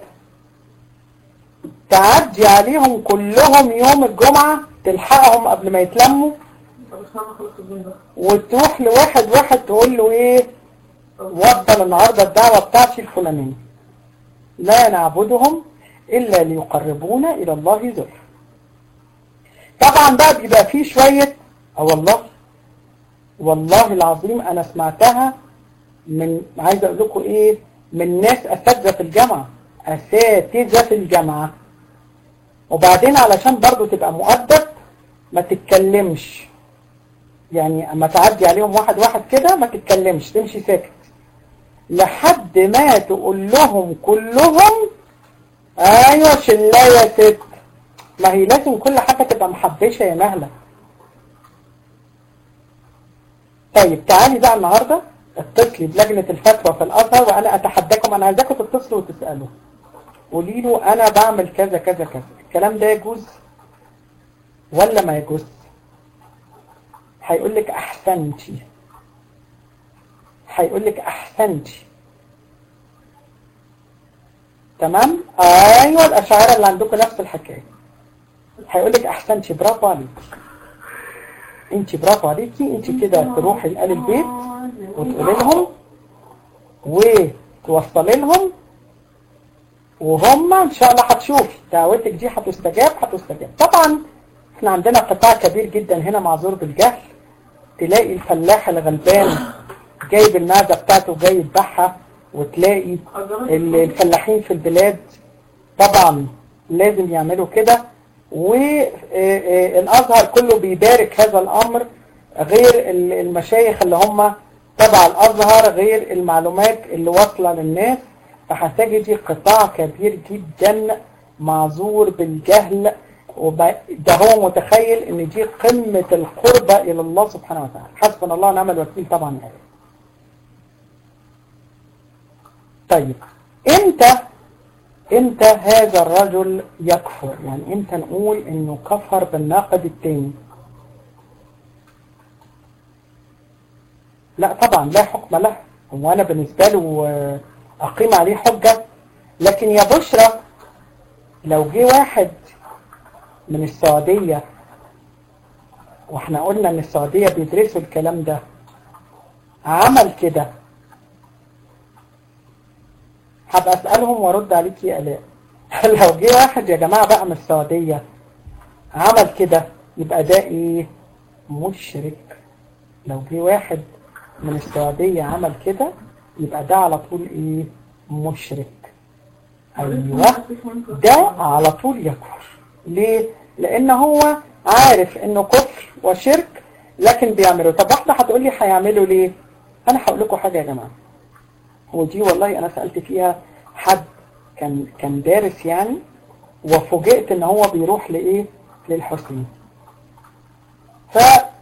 تعدي عليهم كلهم يوم الجمعة تلحقهم قبل ما يتلموا وتروح لواحد واحد تقول له ايه وصل النهاردة الدعوة بتاعتي الفلانية لا نعبدهم إلا ليقربونا إلى الله زلفى طبعا بقى بيبقى فيه شوية اه والله والله العظيم أنا سمعتها من عايز أقول لكم إيه من ناس أساتذة في الجامعة أساتذة في الجامعة وبعدين علشان برضو تبقى مؤدب ما تتكلمش يعني اما تعدي عليهم واحد واحد كده ما تتكلمش تمشي ساكت لحد ما تقول لهم كلهم ايوه شلا يا ست ما هي لازم كل حاجة تبقى محبشة يا مهلة طيب تعالي بقى النهاردة اتصلي بلجنة الفتوى في الأزهر وأنا أتحداكم أنا عايزاكم تتصلوا وتسألوا قولي له أنا بعمل كذا كذا كذا الكلام ده يجوز ولا ما يجوز هيقول لك أحسنتي هيقول لك أحسنتي تمام أيوة الأشاعرة اللي عندكم نفس الحكاية هيقول لك أحسنتي برافو عليكي انت برافو عليكي انت كده تروحي لآل البيت وتقولي لهم وتوصلي لهم وهم ان شاء الله هتشوفي دعوتك دي هتستجاب هتستجاب طبعا احنا عندنا قطاع كبير جدا هنا معذور بالجهل تلاقي الفلاح الغلبان جايب المعزة بتاعته جاي يذبحها وتلاقي ال- الفلاحين في البلاد طبعا لازم يعملوا كده والازهر كله بيبارك هذا الامر غير ال- المشايخ اللي هم تبع الازهر غير المعلومات اللي واصله للناس فهتجدي قطاع كبير جدا معذور بالجهل وب- ده هو متخيل ان دي قمة القربة الى الله سبحانه وتعالى حسبنا الله ونعم الوكيل طبعا يعني. طيب امتى امتى هذا الرجل يكفر يعني امتى نقول انه كفر بالناقد التاني لا طبعا لا حكم له هو انا بالنسبة له آه، اقيم عليه حجة لكن يا بشرى لو جه واحد من السعودية واحنا قلنا ان السعودية بيدرسوا الكلام ده عمل كده هبقى اسألهم وارد عليك يا الاء لو جه واحد يا جماعة بقى من السعودية عمل كده يبقى ده ايه مشرك لو جه واحد من السعودية عمل كده يبقى ده على طول ايه مشرك ايوه ده على طول يكفر ليه لان هو عارف انه كفر وشرك لكن بيعمله طب واحدة هتقول لي هيعمله ليه انا هقول لكم حاجة يا جماعة ودي والله انا سألت فيها حد كان كان دارس يعني وفوجئت ان هو بيروح لايه للحسين ف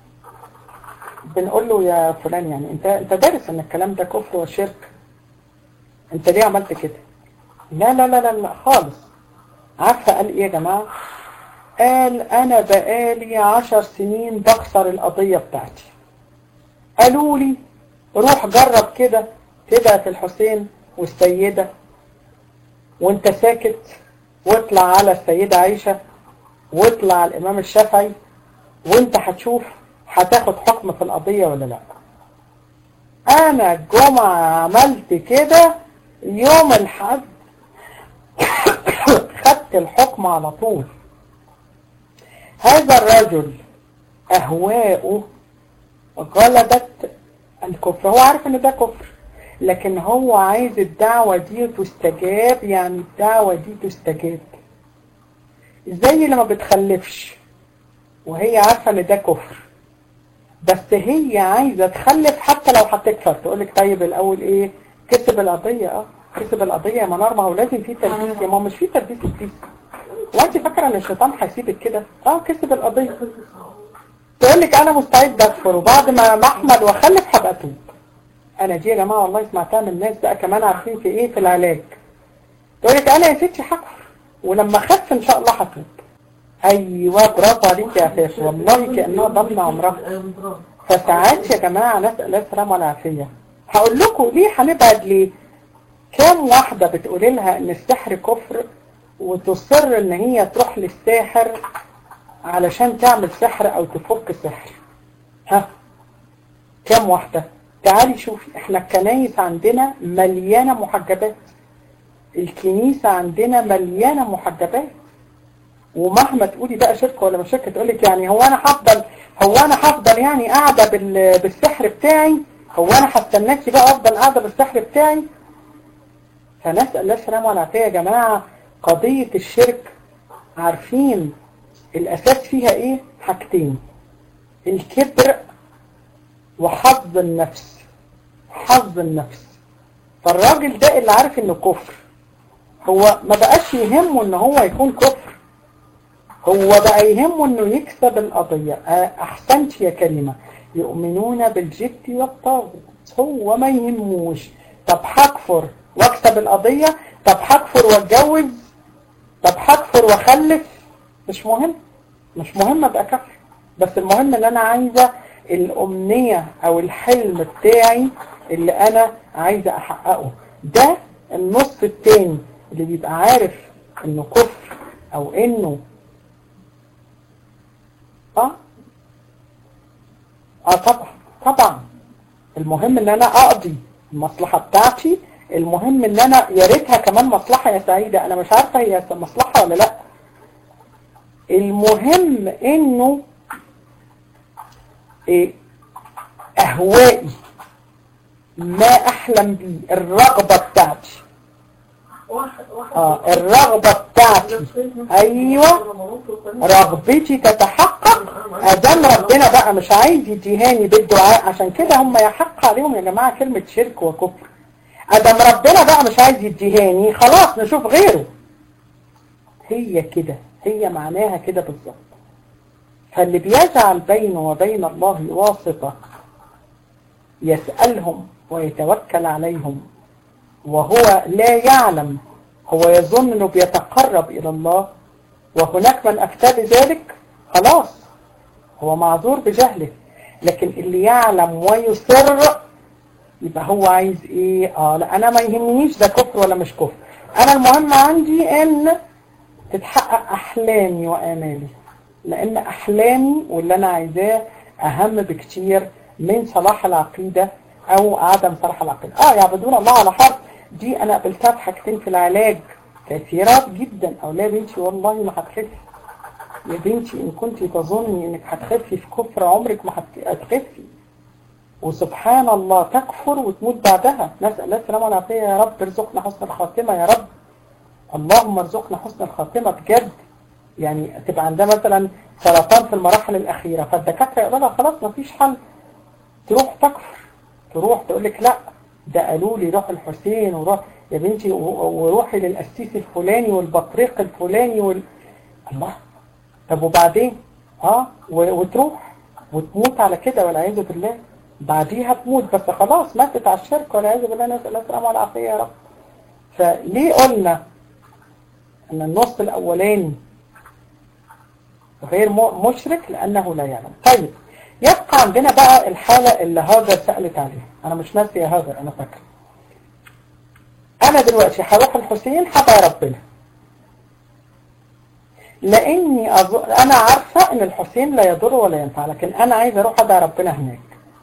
بنقول له يا فلان يعني انت انت دارس ان الكلام ده كفر وشرك انت ليه عملت كده لا لا لا لا, لا خالص عارفه قال ايه يا جماعه قال انا بقالي عشر سنين بخسر القضيه بتاعتي قالوا لي روح جرب كده تبقى في الحسين والسيده وانت ساكت واطلع على السيده عائشه واطلع على الامام الشافعي وانت هتشوف هتاخد حكم في القضية ولا لا انا الجمعة عملت كده يوم الحد خدت الحكم على طول هذا الرجل اهواؤه غلبت الكفر هو عارف ان ده كفر لكن هو عايز الدعوة دي تستجاب يعني الدعوة دي تستجاب زي اللي ما بتخلفش وهي عارفة ان ده كفر بس هي عايزة تخلف حتى لو هتكفر تقولك طيب الاول ايه كسب القضية اه كسب القضية يا منار ما هو لازم في تلبيس يا ما مش في تلبيس كتير وانت فاكرة ان الشيطان هيسيبك كده اه كسب القضية تقولك انا مستعد اكفر وبعد ما احمد واخلف هبقى اتوب انا دي يا جماعة والله سمعتها من الناس بقى كمان عارفين في ايه في العلاج تقولك انا يا ستي هكفر ولما اخف ان شاء الله هتوب ايوه برافو عليك يا اساس والله كانها ضمن عمرها فساعات يا جماعه نسال الله السلامه والعافيه هقول لكم ليه هنبعد ليه كام واحده بتقولي لها ان السحر كفر وتصر ان هي تروح للساحر علشان تعمل سحر او تفك سحر ها كام واحده تعالي شوفي احنا الكنايس عندنا مليانه محجبات الكنيسه عندنا مليانه محجبات ومهما تقولي بقى شركة ولا مش شركة تقول لك يعني هو انا هفضل هو انا هفضل يعني قاعدة بالسحر بتاعي هو انا هستناكي بقى افضل قاعدة بالسحر بتاعي فنسأل الله السلامة والعافية يا جماعة قضية الشرك عارفين الاساس فيها ايه حاجتين الكبر وحظ النفس حظ النفس فالراجل ده اللي عارف انه كفر هو ما بقاش يهمه ان هو يكون كفر هو بقى يهمه انه يكسب القضية احسنت يا كلمة يؤمنون بالجبت والطاغوت هو ما يهموش طب هكفر واكسب القضية طب هكفر واتجوز طب هكفر واخلف مش مهم مش مهم ابقى كفر بس المهم ان انا عايزة الامنية او الحلم بتاعي اللي انا عايزة احققه ده النص التاني اللي بيبقى عارف انه كفر او انه اه اه طبعا طبعا المهم ان انا اقضي المصلحة بتاعتي المهم ان انا يا ريتها كمان مصلحة يا سعيدة انا مش عارفة هي مصلحة ولا لا المهم انه إيه اهوائي ما احلم بيه الرغبة بتاعتي اه الرغبة بتاعتي ايوه رغبتي تتحقق ادام ربنا بقى مش عايز يديهاني بالدعاء عشان كده هم يحق عليهم يا جماعة كلمة شرك وكفر ادام ربنا بقى مش عايز يديهاني خلاص نشوف غيره هي كده هي معناها كده بالظبط فاللي بيجعل بينه وبين الله واسطة يسألهم ويتوكل عليهم وهو لا يعلم هو يظن انه بيتقرب الى الله وهناك من افتى بذلك خلاص هو معذور بجهله لكن اللي يعلم ويصر يبقى هو عايز ايه اه لا انا ما يهمنيش ده كفر ولا مش كفر انا المهم عندي ان تتحقق احلامي وامالي لان احلامي واللي انا عايزاه اهم بكتير من صلاح العقيدة او عدم صلاح العقيدة اه يعبدون الله على حرف دي انا قابلتها في حاجتين في العلاج كثيرات جدا او لا بنتي والله ما هتخفي يا بنتي ان كنت تظني انك هتخفي في كفر عمرك ما هتخفي وسبحان الله تكفر وتموت بعدها نسأل الله السلامة والعافية يا رب ارزقنا حسن الخاتمة يا رب اللهم ارزقنا حسن الخاتمة بجد يعني تبقى عندها مثلا سرطان في المراحل الأخيرة فالدكاترة يقولوا لها خلاص مفيش حل تروح تكفر تروح تقول لك لا ده قالوا لي روح الحسين وروح يا بنتي وروحي للقسيس الفلاني والبطريق الفلاني وال... الله طب وبعدين اه وتروح وتموت على كده والعياذ بالله بعديها تموت بس خلاص ماتت على الشرك والعياذ بالله نسأل الله السلامة والعافية يا رب فليه قلنا ان النص الاولاني غير مشرك لانه لا يعلم طيب يبقى عندنا بقى الحالة اللي هاجر سألت عليها انا مش ناسي يا هاجر انا فاكر انا دلوقتي هروح الحسين هدعي ربنا لاني أظن انا عارفة ان الحسين لا يضر ولا ينفع لكن انا عايز اروح ادعي ربنا هناك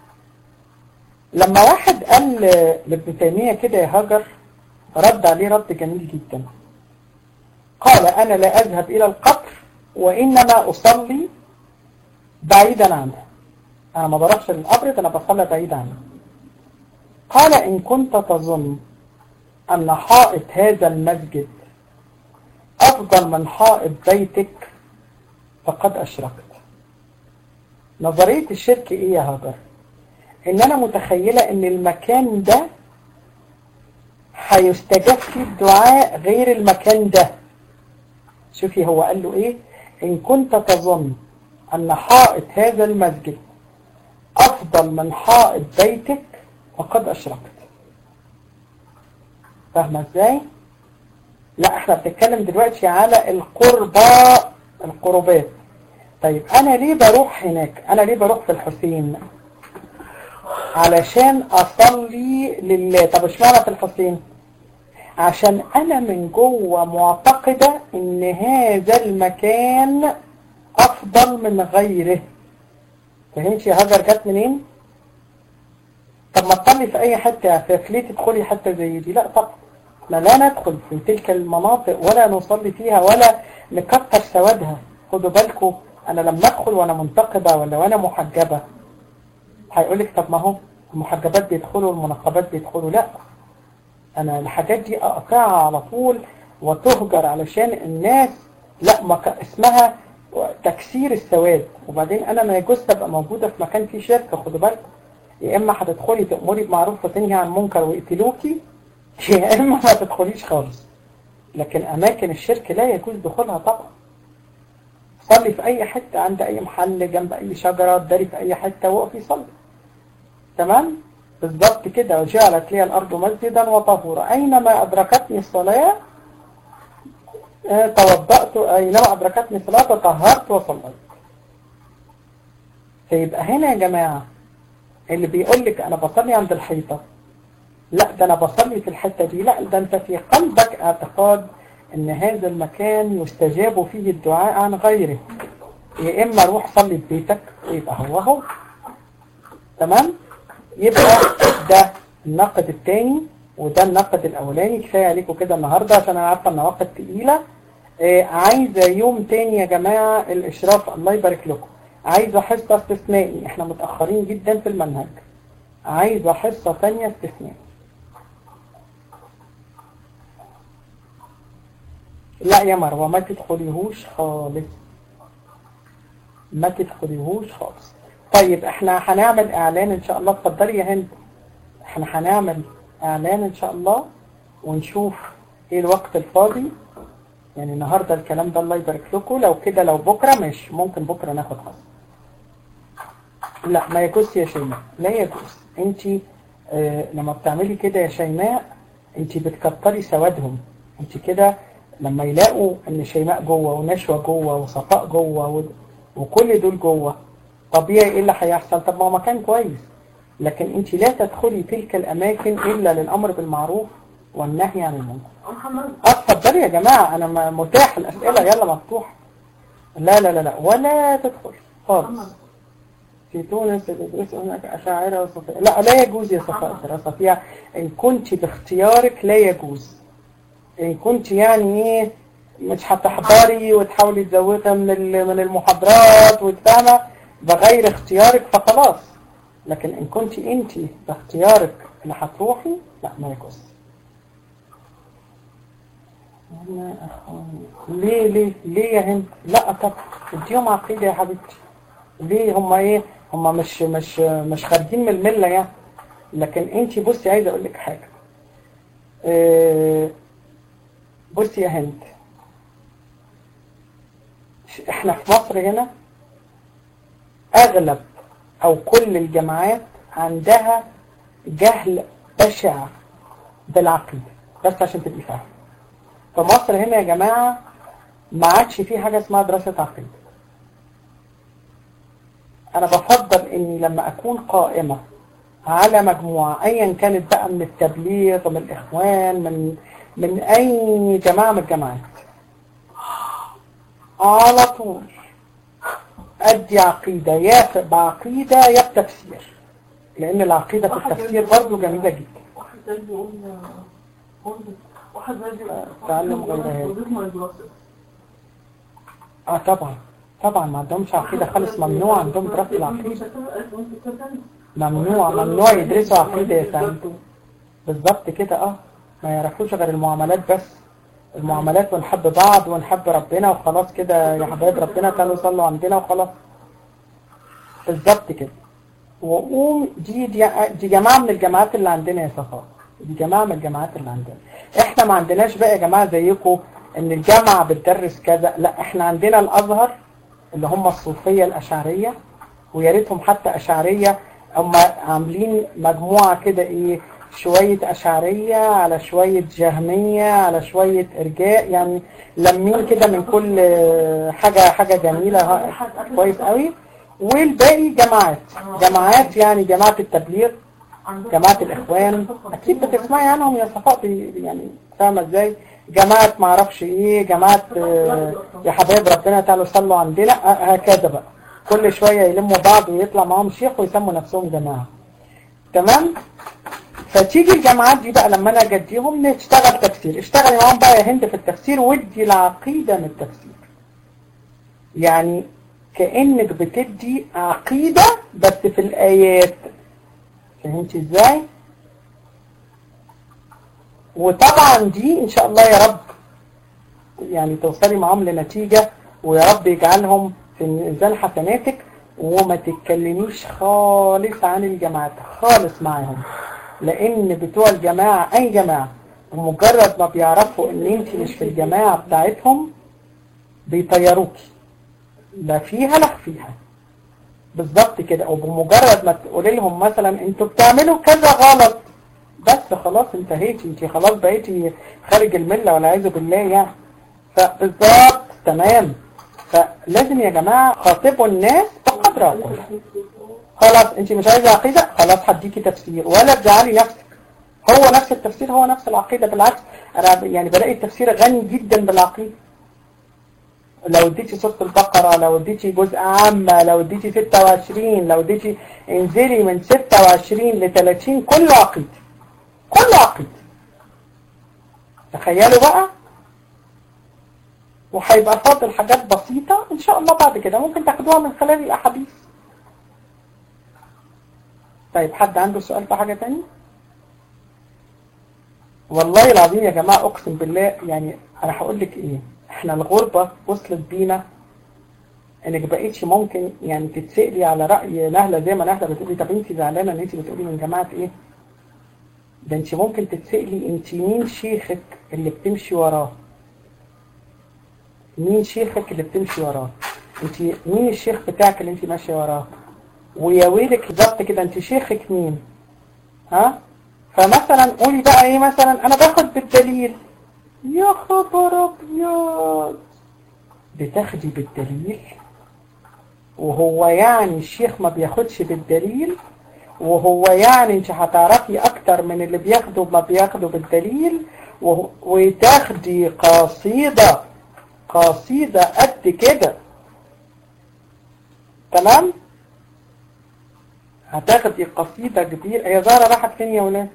لما واحد قال لابن تيمية كده يا هاجر رد عليه رد جميل جدا قال انا لا اذهب الى القبر وانما اصلي بعيدا عنه انا ما بروحش للقبر ده انا بصلي بعيد عنه قال ان كنت تظن ان حائط هذا المسجد افضل من حائط بيتك فقد اشركت نظرية الشرك ايه يا هاجر ان انا متخيلة ان المكان ده هيستجاب فيه الدعاء غير المكان ده شوفي هو قال له ايه ان كنت تظن ان حائط هذا المسجد افضل من حائط بيتك فقد اشركت فاهمة ازاي لا احنا بنتكلم دلوقتي على القربى القربات طيب انا ليه بروح هناك انا ليه بروح في الحسين علشان اصلي لله طب اشمعنى في الحسين عشان انا من جوه معتقدة ان هذا المكان افضل من غيره فهمت يا هاجر جت منين طب ما تصلي في اي حتة في ليه تدخلي حتة زي دي لا طب احنا لا ندخل في تلك المناطق ولا نصلي فيها ولا نكتر سوادها خدوا بالكم انا لما ادخل وانا منتقبة ولا وانا محجبة هيقولك طب ما هو المحجبات بيدخلوا والمنقبات بيدخلوا لا انا الحاجات دي اقطعها على طول وتهجر علشان الناس لا ما اسمها تكسير السواد وبعدين انا ما يجوز تبقى موجودة في مكان فيه شركة خدوا بالكم يا اما هتدخلي تأمري بمعروف وتنهي عن منكر ويقتلوكي يا اما ما تدخليش خالص لكن اماكن الشرك لا يجوز دخولها طبعا صلي في اي حتة عند اي محل جنب اي شجرة داري في اي حتة وقفي صلي تمام بالضبط كده وجعلت لي الارض مسجدا وطهورا اينما ادركتني الصلاة اه توضأت اينما ادركتني الصلاة طهرت وصليت فيبقى هنا يا جماعة اللي بيقول لك انا بصلي عند الحيطة لا ده انا بصلي في الحتة دي لا ده انت في قلبك اعتقاد ان هذا المكان يستجاب فيه الدعاء عن غيره يا اما روح صلي في بيتك ويبقى هو هو تمام يبقى ده النقد الثاني وده النقد الاولاني كفايه عليكم كده النهارده عشان انا عارفه النواقد تقيله آه عايزه يوم تاني يا جماعه الاشراف الله يبارك لكم عايزه حصه استثنائي احنا متاخرين جدا في المنهج عايزه حصه ثانيه استثنائي لا يا مروه ما تدخليهوش خالص ما تدخليهوش خالص طيب احنا هنعمل اعلان ان شاء الله اتفضلي يا هند احنا هنعمل اعلان ان شاء الله ونشوف ايه الوقت الفاضي يعني النهارده الكلام ده الله يبارك لكم لو كده لو بكره ماشي ممكن بكره ناخد حظ لا ما يجوز يا شيماء لا يجوز انت اه لما بتعملي كده يا شيماء انت بتكتري سوادهم انت كده لما يلاقوا ان شيماء جوه ونشوى جوه وصفاء جوه وكل دول جوه طبيعي ايه اللي هيحصل طب ما هو مكان كويس لكن انت لا تدخلي تلك الاماكن الا للامر بالمعروف والنهي عن المنكر اتفضلي يا جماعه انا متاح الاسئله يلا مفتوح لا لا لا لا ولا تدخل خالص في تونس يدرس هناك اشاعره وصفيه لا لا يجوز يا صفاء الدراسه فيها ان كنت باختيارك لا يجوز ان كنت يعني ايه مش هتحضري وتحاولي تزوقي من من المحاضرات وتفهمي بغير اختيارك فخلاص لكن ان كنت انت باختيارك اللي هتروحي لا ما يجوز أنا أخواني. ليه ليه ليه يا هند لا طب اديهم عقيدة يا حبيبتي ليه هم ايه هم مش مش مش خارجين من الملة يعني لكن انت بصي عايزه اقول لك حاجة اه بصي يا هند احنا في مصر هنا اغلب او كل الجامعات عندها جهل بشع بالعقيدة بس عشان تبقي فاهمه في مصر هنا يا جماعة ما عادش في حاجة اسمها دراسة عقيدة انا بفضل اني لما اكون قائمة على مجموعة ايا كانت بقى من التبليغ من الاخوان من من اي جماعة من الجماعات على طول ادي عقيدة يا بعقيدة يا بتفسير لان العقيدة في التفسير برضو جميلة جدا واحد زي بيقول واحد زي بيقول تعلم غير هذا. وظيفة الدراسة اه طبعا طبعا ما عندهمش عقيدة خالص ممنوع عندهم دراسة العقيدة ممنوع ممنوع يدرسوا عقيدة يا سعيد بالظبط كده اه ما يعرفوش غير المعاملات بس المعاملات ونحب بعض ونحب ربنا وخلاص كده يا حبايب ربنا تعالوا صلوا عندنا وخلاص بالظبط كده وقوم دي دي, دي جماعة من الجماعات اللي عندنا يا صفاء دي جماعة من الجماعات اللي عندنا احنا ما عندناش بقى يا جماعة زيكم ان الجامعة بتدرس كذا لا احنا عندنا الازهر اللي هم الصوفية الاشعرية ويا ريتهم حتى اشعرية هم عاملين مجموعة كده ايه شوية أشعرية على شوية جهمية على شوية إرجاء يعني لمين كده من كل حاجة حاجة جميلة ها- كويس قوي والباقي جماعات جماعات يعني جماعة التبليغ جماعة الإخوان أكيد بتسمعي عنهم يا صفاء بي- يعني فاهمة إزاي جماعة معرفش إيه جماعة آه، يا حبايب ربنا تعالوا صلوا عندنا آه، هكذا بقى كل شوية يلموا بعض ويطلع معاهم شيخ ويسموا نفسهم جماعة تمام فتيجي الجامعات دي بقى لما انا اجديهم نشتغل تفسير اشتغلي معاهم بقى يا هند في التفسير ودي العقيدة من التفسير يعني كأنك بتدي عقيدة بس في الآيات فهمت ازاي وطبعا دي ان شاء الله يا رب يعني توصلي معاهم لنتيجة ويا رب يجعلهم في ميزان حسناتك وما تتكلميش خالص عن الجماعات خالص معاهم لان بتوع الجماعة اي جماعة ومجرد ما بيعرفوا ان انت مش في الجماعة بتاعتهم بيطيروكي لا فيها لا فيها بالظبط كده وبمجرد ما تقولي لهم مثلا انتوا بتعملوا كذا غلط بس خلاص انتهيتي انت خلاص بقيتي خارج الملة والعياذ بالله يعني فبالظبط تمام فلازم يا جماعة خاطبوا الناس بقدر عقولها خلاص انت مش عايزة عقيدة خلاص هديكي تفسير ولا تزعلي نفسك هو نفس التفسير هو نفس العقيدة بالعكس انا يعني بلاقي التفسير غني جدا بالعقيدة لو اديتي سورة البقرة لو اديتي جزء عامة لو اديتي 26 لو اديتي انزلي من 26 ل 30 كله عقيدة كله عقيدة تخيلوا بقى وهيبقى فاضل حاجات بسيطة ان شاء الله بعد كده ممكن تاخدوها من خلال الاحاديث طيب حد عنده سؤال في حاجة تانية والله العظيم يا جماعة اقسم بالله يعني انا هقول لك ايه احنا الغربة وصلت بينا انك بقيتش ممكن يعني تتسألي على رأي نهلة زي ما نهلة بتقولي طب انت زعلانة ان انت بتقولي من جماعة ايه ده انت ممكن تتسألي انت مين شيخك اللي بتمشي وراه مين شيخك اللي بتمشي وراه انت مين الشيخ بتاعك اللي انت ماشية وراه ويا ويلك بالظبط كده انت شيخك مين ها فمثلا قولي بقى ايه مثلا انا باخد بالدليل يا خبر ابيض بتاخدي بالدليل وهو يعني الشيخ ما بياخدش بالدليل وهو يعني انت هتعرفي اكتر من اللي بياخدوا ما بياخدوا بالدليل وه- وتاخدي قصيدة قصيدة قد كده تمام هتاخدي قصيدة كبيرة هي زهرة راحت فين يا ولاد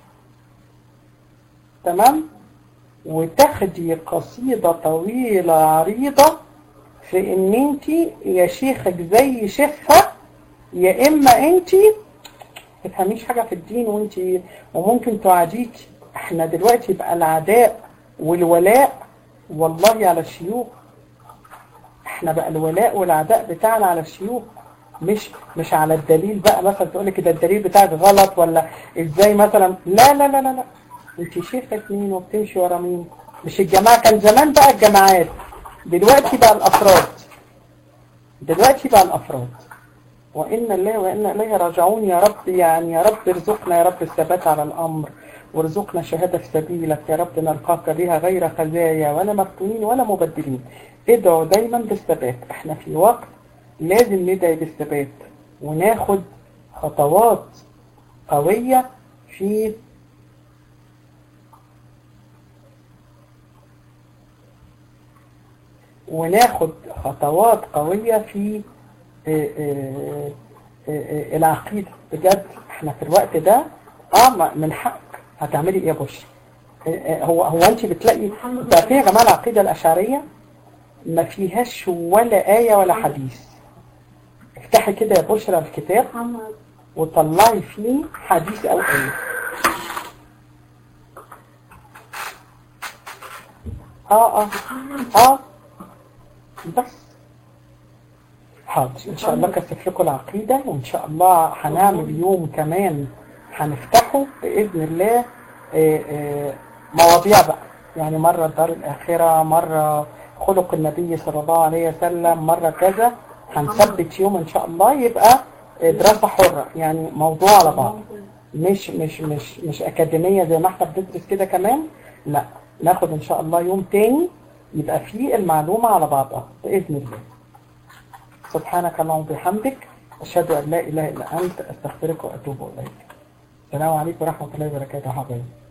تمام وتاخدي قصيدة طويلة عريضة في ان انت يا شيخك زي شيخها يا اما انت تفهميش حاجة في الدين وانت وممكن تعاديك احنا دلوقتي بقى العداء والولاء والله على الشيوخ احنا بقى الولاء والعداء بتاعنا على الشيوخ مش مش على الدليل بقى مثلا تقول لك ده الدليل بتاعك غلط ولا ازاي مثلا لا لا لا لا لا انت شيخة مين وبتمشي ورا مين مش الجماعة كان زمان بقى الجماعات دلوقتي بقى الافراد دلوقتي بقى الافراد وإن الله وإن إليه راجعون يا رب يعني يا رب ارزقنا يا رب الثبات على الأمر وارزقنا شهادة في سبيلك يا رب نلقاك بها غير خزايا ولا مفتونين ولا مبدلين ادعوا دايما بالثبات احنا في وقت لازم ندعي بالثبات وناخد خطوات قوية في وناخد خطوات قوية في آه، آه، آه، العقيدة بجد احنا في الوقت ده اه ما- من حقك هتعملي ايه يا بشرى آه، آه، هو هو انت بتلاقي بقى في يا جماعه العقيده الاشعريه ما فيهاش ولا ايه ولا حديث افتحي كده يا بشرى الكتاب محمد وطلعي فيه حديث او ايه اه اه اه بس حاضر ان شاء الله كثف لكم العقيدة وان شاء الله هنعمل يوم كمان هنفتحه باذن الله آه، آه، مواضيع بقى يعني مرة الدار الاخرة مرة خلق النبي صلى الله عليه وسلم مرة كذا هنثبت يوم ان شاء الله يبقى آه، دراسة حرة يعني موضوع على بعض مش مش مش مش أكاديمية زي ما احنا بندرس كده كمان لا ناخد إن شاء الله يوم تاني يبقى فيه المعلومة على بعضها بإذن الله سبحانك اللهم وبحمدك أشهد أن لا إله إلا أنت أستغفرك وأتوب إليك السلام عليكم ورحمة الله وبركاته يا حبايبي